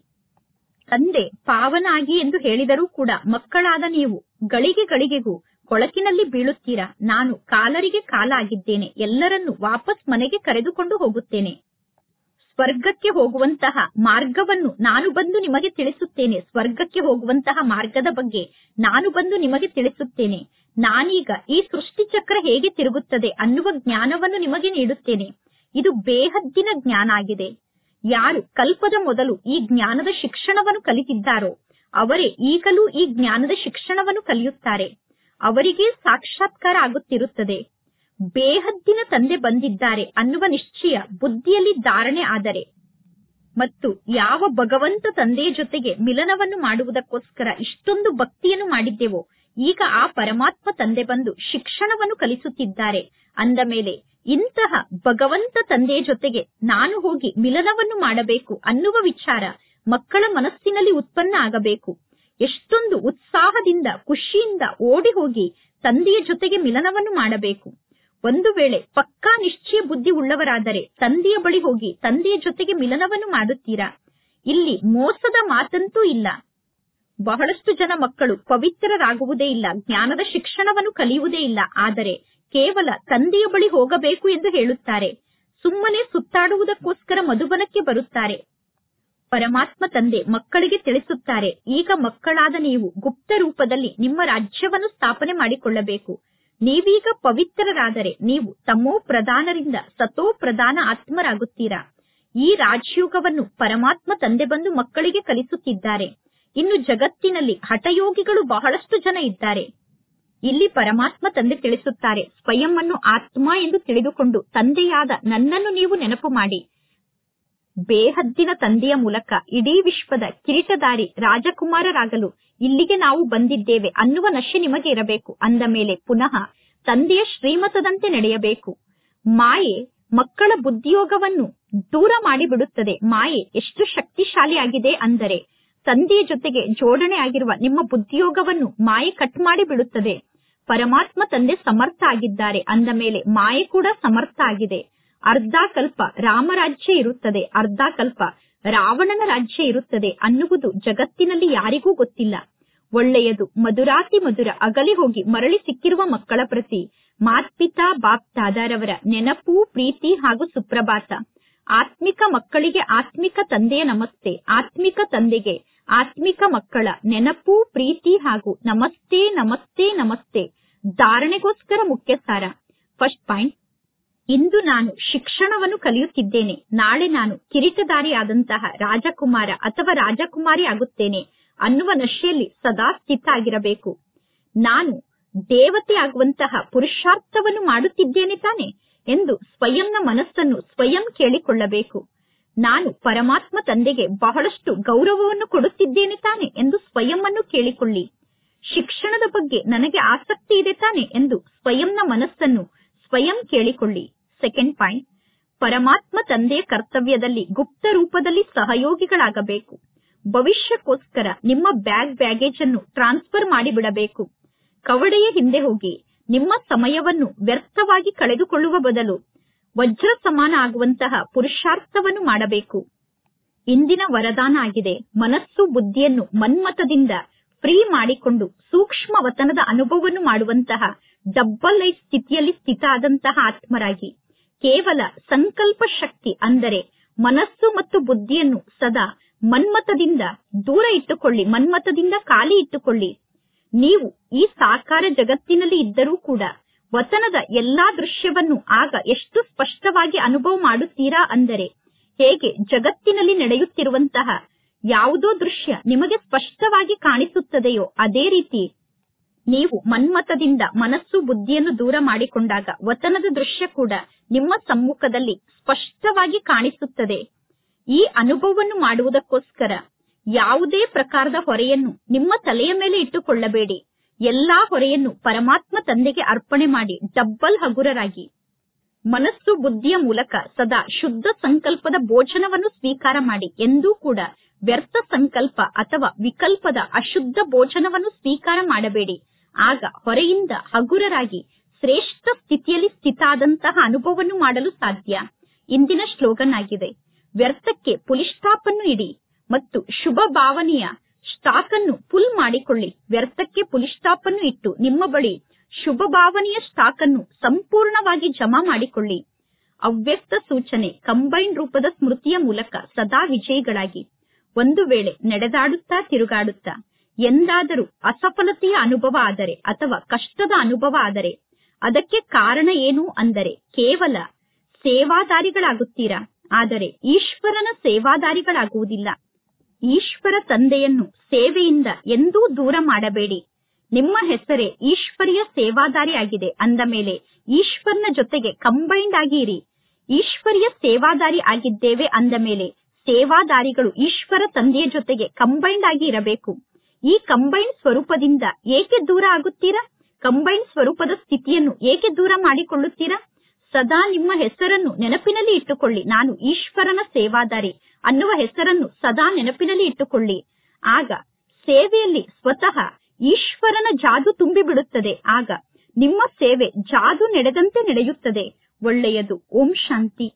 ತಂದೆ ಪಾವನ ಆಗಿ ಎಂದು ಹೇಳಿದರೂ ಕೂಡ ಮಕ್ಕಳಾದ ನೀವು ಗಳಿಗೆ ಗಳಿಗೆಗೂ ಕೊಳಕಿನಲ್ಲಿ ಬೀಳುತ್ತೀರಾ ನಾನು ಕಾಲರಿಗೆ ಕಾಲ ಆಗಿದ್ದೇನೆ ಎಲ್ಲರನ್ನು ವಾಪಸ್ ಮನೆಗೆ ಕರೆದುಕೊಂಡು ಹೋಗುತ್ತೇನೆ ಸ್ವರ್ಗಕ್ಕೆ ಹೋಗುವಂತಹ ಮಾರ್ಗವನ್ನು ನಾನು ಬಂದು ನಿಮಗೆ ತಿಳಿಸುತ್ತೇನೆ ಸ್ವರ್ಗಕ್ಕೆ ಹೋಗುವಂತಹ ಮಾರ್ಗದ ಬಗ್ಗೆ ನಾನು ಬಂದು ನಿಮಗೆ ತಿಳಿಸುತ್ತೇನೆ ನಾನೀಗ ಈ ಸೃಷ್ಟಿ ಚಕ್ರ ಹೇಗೆ ತಿರುಗುತ್ತದೆ ಅನ್ನುವ ಜ್ಞಾನವನ್ನು ನಿಮಗೆ ನೀಡುತ್ತೇನೆ ಇದು ಬೇಹದ್ದಿನ ಜ್ಞಾನ ಆಗಿದೆ ಯಾರು ಕಲ್ಪದ ಮೊದಲು ಈ ಜ್ಞಾನದ ಶಿಕ್ಷಣವನ್ನು ಕಲಿತಿದ್ದಾರೋ ಅವರೇ ಈಗಲೂ ಈ ಜ್ಞಾನದ ಶಿಕ್ಷಣವನ್ನು ಕಲಿಯುತ್ತಾರೆ ಅವರಿಗೆ ಸಾಕ್ಷಾತ್ಕಾರ ಆಗುತ್ತಿರುತ್ತದೆ ಬೇಹದ್ದಿನ ತಂದೆ ಬಂದಿದ್ದಾರೆ ಅನ್ನುವ ನಿಶ್ಚಯ ಬುದ್ಧಿಯಲ್ಲಿ ಧಾರಣೆ ಆದರೆ ಮತ್ತು ಯಾವ ಭಗವಂತ ತಂದೆಯ ಜೊತೆಗೆ ಮಿಲನವನ್ನು ಮಾಡುವುದಕ್ಕೋಸ್ಕರ ಇಷ್ಟೊಂದು ಭಕ್ತಿಯನ್ನು ಮಾಡಿದ್ದೆವೋ ಈಗ ಆ ಪರಮಾತ್ಮ ತಂದೆ ಬಂದು ಶಿಕ್ಷಣವನ್ನು ಕಲಿಸುತ್ತಿದ್ದಾರೆ ಅಂದ ಮೇಲೆ ಇಂತಹ ಭಗವಂತ ತಂದೆಯ ಜೊತೆಗೆ ನಾನು ಹೋಗಿ ಮಿಲನವನ್ನು ಮಾಡಬೇಕು ಅನ್ನುವ ವಿಚಾರ ಮಕ್ಕಳ ಮನಸ್ಸಿನಲ್ಲಿ ಉತ್ಪನ್ನ ಆಗಬೇಕು ಎಷ್ಟೊಂದು ಉತ್ಸಾಹದಿಂದ ಖುಷಿಯಿಂದ ಓಡಿ ಹೋಗಿ ತಂದೆಯ ಜೊತೆಗೆ ಮಿಲನವನ್ನು ಮಾಡಬೇಕು ಒಂದು ವೇಳೆ ಪಕ್ಕಾ ನಿಶ್ಚಯ ಬುದ್ಧಿ ಉಳ್ಳವರಾದರೆ ತಂದೆಯ ಬಳಿ ಹೋಗಿ ತಂದೆಯ ಜೊತೆಗೆ ಮಿಲನವನ್ನು ಮಾಡುತ್ತೀರಾ ಇಲ್ಲಿ ಮೋಸದ ಮಾತಂತೂ ಇಲ್ಲ ಬಹಳಷ್ಟು ಜನ ಮಕ್ಕಳು ಪವಿತ್ರರಾಗುವುದೇ ಇಲ್ಲ ಜ್ಞಾನದ ಶಿಕ್ಷಣವನ್ನು ಕಲಿಯುವುದೇ ಇಲ್ಲ ಆದರೆ ಕೇವಲ ತಂದೆಯ ಬಳಿ ಹೋಗಬೇಕು ಎಂದು ಹೇಳುತ್ತಾರೆ ಸುಮ್ಮನೆ ಸುತ್ತಾಡುವುದಕ್ಕೋಸ್ಕರ ಮಧುಬನಕ್ಕೆ ಬರುತ್ತಾರೆ ಪರಮಾತ್ಮ ತಂದೆ ಮಕ್ಕಳಿಗೆ ತಿಳಿಸುತ್ತಾರೆ ಈಗ ಮಕ್ಕಳಾದ ನೀವು ಗುಪ್ತ ರೂಪದಲ್ಲಿ ನಿಮ್ಮ ರಾಜ್ಯವನ್ನು ಸ್ಥಾಪನೆ ಮಾಡಿಕೊಳ್ಳಬೇಕು ನೀವೀಗ ಪವಿತ್ರರಾದರೆ ನೀವು ತಮೋ ಪ್ರಧಾನರಿಂದ ಸತೋ ಪ್ರಧಾನ ಆತ್ಮರಾಗುತ್ತೀರಾ ಈ ರಾಜಯೋಗವನ್ನು ಪರಮಾತ್ಮ ತಂದೆ ಬಂದು ಮಕ್ಕಳಿಗೆ ಕಲಿಸುತ್ತಿದ್ದಾರೆ ಇನ್ನು ಜಗತ್ತಿನಲ್ಲಿ ಹಠಯೋಗಿಗಳು ಬಹಳಷ್ಟು ಜನ ಇದ್ದಾರೆ ಇಲ್ಲಿ ಪರಮಾತ್ಮ ತಂದೆ ತಿಳಿಸುತ್ತಾರೆ ಸ್ವಯಂ ಅನ್ನು ಆತ್ಮ ಎಂದು ತಿಳಿದುಕೊಂಡು ತಂದೆಯಾದ ನನ್ನನ್ನು ನೀವು ನೆನಪು ಮಾಡಿ ಬೇಹದ್ದಿನ ತಂದೆಯ ಮೂಲಕ ಇಡೀ ವಿಶ್ವದ ಕಿರೀಟದಾರಿ ರಾಜಕುಮಾರರಾಗಲು ಇಲ್ಲಿಗೆ ನಾವು ಬಂದಿದ್ದೇವೆ ಅನ್ನುವ ನಶೆ ನಿಮಗೆ ಇರಬೇಕು ಅಂದ ಮೇಲೆ ಪುನಃ ತಂದೆಯ ಶ್ರೀಮತದಂತೆ ನಡೆಯಬೇಕು ಮಾಯೆ ಮಕ್ಕಳ ಬುದ್ಧಿಯೋಗವನ್ನು ದೂರ ಮಾಡಿಬಿಡುತ್ತದೆ ಮಾಯೆ ಎಷ್ಟು ಶಕ್ತಿಶಾಲಿಯಾಗಿದೆ ಅಂದರೆ ತಂದೆಯ ಜೊತೆಗೆ ಜೋಡಣೆ ಆಗಿರುವ ನಿಮ್ಮ ಬುದ್ಧಿಯೋಗವನ್ನು ಮಾಯೆ ಕಟ್ ಮಾಡಿ ಬಿಡುತ್ತದೆ ಪರಮಾತ್ಮ ತಂದೆ ಸಮರ್ಥ ಆಗಿದ್ದಾರೆ ಅಂದ ಮೇಲೆ ಮಾಯೆ ಕೂಡ ಸಮರ್ಥ ಆಗಿದೆ ಅರ್ಧ ಕಲ್ಪ ರಾಮರಾಜ್ಯ ಇರುತ್ತದೆ ಅರ್ಧ ಕಲ್ಪ ರಾವಣನ ರಾಜ್ಯ ಇರುತ್ತದೆ ಅನ್ನುವುದು ಜಗತ್ತಿನಲ್ಲಿ ಯಾರಿಗೂ ಗೊತ್ತಿಲ್ಲ ಒಳ್ಳೆಯದು ಮಧುರಾತಿ ಮಧುರ ಅಗಲಿ ಹೋಗಿ ಮರಳಿ ಸಿಕ್ಕಿರುವ ಮಕ್ಕಳ ಪ್ರತಿ ಮಾತ್ಪಿತಾ ಬಾಪ್ ದಾದಾರವರ ನೆನಪು ಪ್ರೀತಿ ಹಾಗೂ ಸುಪ್ರಭಾತ ಆತ್ಮಿಕ ಮಕ್ಕಳಿಗೆ ಆತ್ಮಿಕ ತಂದೆಯ ನಮಸ್ತೆ ಆತ್ಮಿಕ ತಂದೆಗೆ ಆತ್ಮಿಕ ಮಕ್ಕಳ ನೆನಪು ಪ್ರೀತಿ ಹಾಗೂ ನಮಸ್ತೆ ನಮಸ್ತೆ ನಮಸ್ತೆ ಧಾರಣೆಗೋಸ್ಕರ ಮುಖ್ಯ ಸಾರ ಫಸ್ಟ್ ಪಾಯಿಂಟ್ ಇಂದು ನಾನು ಶಿಕ್ಷಣವನ್ನು ಕಲಿಯುತ್ತಿದ್ದೇನೆ ನಾಳೆ ನಾನು ಕಿರೀಟಧಾರಿಯಾದಂತಹ ರಾಜಕುಮಾರ ಅಥವಾ ರಾಜಕುಮಾರಿ ಆಗುತ್ತೇನೆ ಅನ್ನುವ ನಶೆಯಲ್ಲಿ ಸದಾ ಸ್ಥಿತ ಆಗಿರಬೇಕು ನಾನು ದೇವತೆ ಆಗುವಂತಹ ಪುರುಷಾರ್ಥವನ್ನು ಮಾಡುತ್ತಿದ್ದೇನೆ ತಾನೆ ಎಂದು ಸ್ವಯಂನ ಮನಸ್ಸನ್ನು ಸ್ವಯಂ ಕೇಳಿಕೊಳ್ಳಬೇಕು ನಾನು ಪರಮಾತ್ಮ ತಂದೆಗೆ ಬಹಳಷ್ಟು ಗೌರವವನ್ನು ಕೊಡುತ್ತಿದ್ದೇನೆ ತಾನೆ ಎಂದು ಸ್ವಯಂ ಅನ್ನು ಕೇಳಿಕೊಳ್ಳಿ ಶಿಕ್ಷಣದ ಬಗ್ಗೆ ನನಗೆ ಆಸಕ್ತಿ ಇದೆ ತಾನೆ ಎಂದು ಸ್ವಯಂನ ಮನಸ್ಸನ್ನು ಸ್ವಯಂ ಕೇಳಿಕೊಳ್ಳಿ ಸೆಕೆಂಡ್ ಪಾಯಿಂಟ್ ಪರಮಾತ್ಮ ತಂದೆಯ ಕರ್ತವ್ಯದಲ್ಲಿ ಗುಪ್ತ ರೂಪದಲ್ಲಿ ಸಹಯೋಗಿಗಳಾಗಬೇಕು ಭವಿಷ್ಯಕ್ಕೋಸ್ಕರ ನಿಮ್ಮ ಬ್ಯಾಗ್ ಬ್ಯಾಗೇಜ್ ಅನ್ನು ಟ್ರಾನ್ಸ್ಫರ್ ಮಾಡಿಬಿಡಬೇಕು ಕವಡೆಯ ಹಿಂದೆ ಹೋಗಿ ನಿಮ್ಮ ಸಮಯವನ್ನು ವ್ಯರ್ಥವಾಗಿ ಕಳೆದುಕೊಳ್ಳುವ ಬದಲು ವಜ್ರ ಸಮಾನ ಆಗುವಂತಹ ಪುರುಷಾರ್ಥವನ್ನು ಮಾಡಬೇಕು ಇಂದಿನ ವರದಾನ ಆಗಿದೆ ಮನಸ್ಸು ಬುದ್ಧಿಯನ್ನು ಮನ್ಮತದಿಂದ ಫ್ರೀ ಮಾಡಿಕೊಂಡು ಸೂಕ್ಷ್ಮ ವತನದ ಅನುಭವವನ್ನು ಮಾಡುವಂತಹ ಡಬ್ಬಲ್ ಲೈಫ್ ಸ್ಥಿತಿಯಲ್ಲಿ ಸ್ಥಿತ ಆದಂತಹ ಆತ್ಮರಾಗಿ ಕೇವಲ ಸಂಕಲ್ಪ ಶಕ್ತಿ ಅಂದರೆ ಮನಸ್ಸು ಮತ್ತು ಬುದ್ಧಿಯನ್ನು ಸದಾ ಮನ್ಮತದಿಂದ ದೂರ ಇಟ್ಟುಕೊಳ್ಳಿ ಮನ್ಮತದಿಂದ ಖಾಲಿ ಇಟ್ಟುಕೊಳ್ಳಿ ನೀವು ಈ ಸಾಕಾರ ಜಗತ್ತಿನಲ್ಲಿ ಇದ್ದರೂ ಕೂಡ ವತನದ ಎಲ್ಲಾ ದೃಶ್ಯವನ್ನು ಆಗ ಎಷ್ಟು ಸ್ಪಷ್ಟವಾಗಿ ಅನುಭವ ಮಾಡುತ್ತೀರಾ ಅಂದರೆ ಹೇಗೆ ಜಗತ್ತಿನಲ್ಲಿ ನಡೆಯುತ್ತಿರುವಂತಹ ಯಾವುದೋ ದೃಶ್ಯ ನಿಮಗೆ ಸ್ಪಷ್ಟವಾಗಿ ಕಾಣಿಸುತ್ತದೆಯೋ ಅದೇ ರೀತಿ ನೀವು ಮನ್ಮತದಿಂದ ಮನಸ್ಸು ಬುದ್ಧಿಯನ್ನು ದೂರ ಮಾಡಿಕೊಂಡಾಗ ವತನದ ದೃಶ್ಯ ಕೂಡ ನಿಮ್ಮ ಸಮ್ಮುಖದಲ್ಲಿ ಸ್ಪಷ್ಟವಾಗಿ ಕಾಣಿಸುತ್ತದೆ ಈ ಅನುಭವವನ್ನು ಮಾಡುವುದಕ್ಕೋಸ್ಕರ ಯಾವುದೇ ಪ್ರಕಾರದ ಹೊರೆಯನ್ನು ನಿಮ್ಮ ತಲೆಯ ಮೇಲೆ ಇಟ್ಟುಕೊಳ್ಳಬೇಡಿ ಎಲ್ಲಾ ಹೊರೆಯನ್ನು ಪರಮಾತ್ಮ ತಂದೆಗೆ ಅರ್ಪಣೆ ಮಾಡಿ ಡಬ್ಬಲ್ ಹಗುರರಾಗಿ ಮನಸ್ಸು ಬುದ್ಧಿಯ ಮೂಲಕ ಸದಾ ಶುದ್ಧ ಸಂಕಲ್ಪದ ಭೋಜನವನ್ನು ಸ್ವೀಕಾರ ಮಾಡಿ ಎಂದೂ ಕೂಡ ವ್ಯರ್ಥ ಸಂಕಲ್ಪ ಅಥವಾ ವಿಕಲ್ಪದ ಅಶುದ್ಧ ಭೋಜನವನ್ನು ಸ್ವೀಕಾರ ಮಾಡಬೇಡಿ ಆಗ ಹೊರೆಯಿಂದ ಹಗುರರಾಗಿ ಶ್ರೇಷ್ಠ ಸ್ಥಿತಿಯಲ್ಲಿ ಸ್ಥಿತಾದಂತಹ ಅನುಭವವನ್ನು ಮಾಡಲು ಸಾಧ್ಯ ಇಂದಿನ ಶ್ಲೋಗನ್ ಆಗಿದೆ ವ್ಯರ್ಥಕ್ಕೆ ಪುಲಿಸ್ಟಾಪ್ ಅನ್ನು ಇಡಿ ಮತ್ತು ಶುಭ ಭಾವನೆಯ ಸ್ಟಾಕ್ ಅನ್ನು ಫುಲ್ ಮಾಡಿಕೊಳ್ಳಿ ವ್ಯರ್ಥಕ್ಕೆ ಪುಲಿಸ್ಟಾಪ್ ಅನ್ನು ಇಟ್ಟು ನಿಮ್ಮ ಬಳಿ ಶುಭ ಭಾವನೆಯ ಸ್ಟಾಕ್ ಅನ್ನು ಸಂಪೂರ್ಣವಾಗಿ ಜಮಾ ಮಾಡಿಕೊಳ್ಳಿ ಅವ್ಯಕ್ತ ಸೂಚನೆ ಕಂಬೈನ್ ರೂಪದ ಸ್ಮೃತಿಯ ಮೂಲಕ ಸದಾ ವಿಜಯಿಗಳಾಗಿ ಒಂದು ವೇಳೆ ನಡೆದಾಡುತ್ತಾ ತಿರುಗಾಡುತ್ತಾ ಎಂದಾದರೂ ಅಸಫಲತೆಯ ಅನುಭವ ಆದರೆ ಅಥವಾ ಕಷ್ಟದ ಅನುಭವ ಆದರೆ ಅದಕ್ಕೆ ಕಾರಣ ಏನು ಅಂದರೆ ಕೇವಲ ಸೇವಾದಾರಿಗಳಾಗುತ್ತೀರಾ ಆದರೆ ಈಶ್ವರನ ಸೇವಾದಾರಿಗಳಾಗುವುದಿಲ್ಲ ಈಶ್ವರ ತಂದೆಯನ್ನು ಸೇವೆಯಿಂದ ಎಂದೂ ದೂರ ಮಾಡಬೇಡಿ ನಿಮ್ಮ ಹೆಸರೇ ಈಶ್ವರಿಯ ಸೇವಾದಾರಿ ಆಗಿದೆ ಅಂದ ಮೇಲೆ ಈಶ್ವರನ ಜೊತೆಗೆ ಕಂಬೈಂಡ್ ಆಗಿ ಇರಿ ಈಶ್ವರಿಯ ಸೇವಾದಾರಿ ಆಗಿದ್ದೇವೆ ಅಂದ ಮೇಲೆ ಸೇವಾದಾರಿಗಳು ಈಶ್ವರ ತಂದೆಯ ಜೊತೆಗೆ ಕಂಬೈಂಡ್ ಆಗಿ ಇರಬೇಕು ಈ ಕಂಬೈಂಡ್ ಸ್ವರೂಪದಿಂದ ಏಕೆ ದೂರ ಆಗುತ್ತೀರಾ ಕಂಬೈಂಡ್ ಸ್ವರೂಪದ ಸ್ಥಿತಿಯನ್ನು ಏಕೆ ದೂರ ಮಾಡಿಕೊಳ್ಳುತ್ತೀರಾ ಸದಾ ನಿಮ್ಮ ಹೆಸರನ್ನು ನೆನಪಿನಲ್ಲಿ ಇಟ್ಟುಕೊಳ್ಳಿ ನಾನು ಈಶ್ವರನ ಸೇವಾದಾರಿ ಅನ್ನುವ ಹೆಸರನ್ನು ಸದಾ ನೆನಪಿನಲ್ಲಿ ಇಟ್ಟುಕೊಳ್ಳಿ ಆಗ ಸೇವೆಯಲ್ಲಿ ಸ್ವತಃ ಈಶ್ವರನ ಜಾದು ತುಂಬಿ ಬಿಡುತ್ತದೆ ಆಗ ನಿಮ್ಮ ಸೇವೆ ಜಾದು ನಡೆದಂತೆ ನಡೆಯುತ್ತದೆ ಒಳ್ಳೆಯದು ಓಂ ಶಾಂತಿ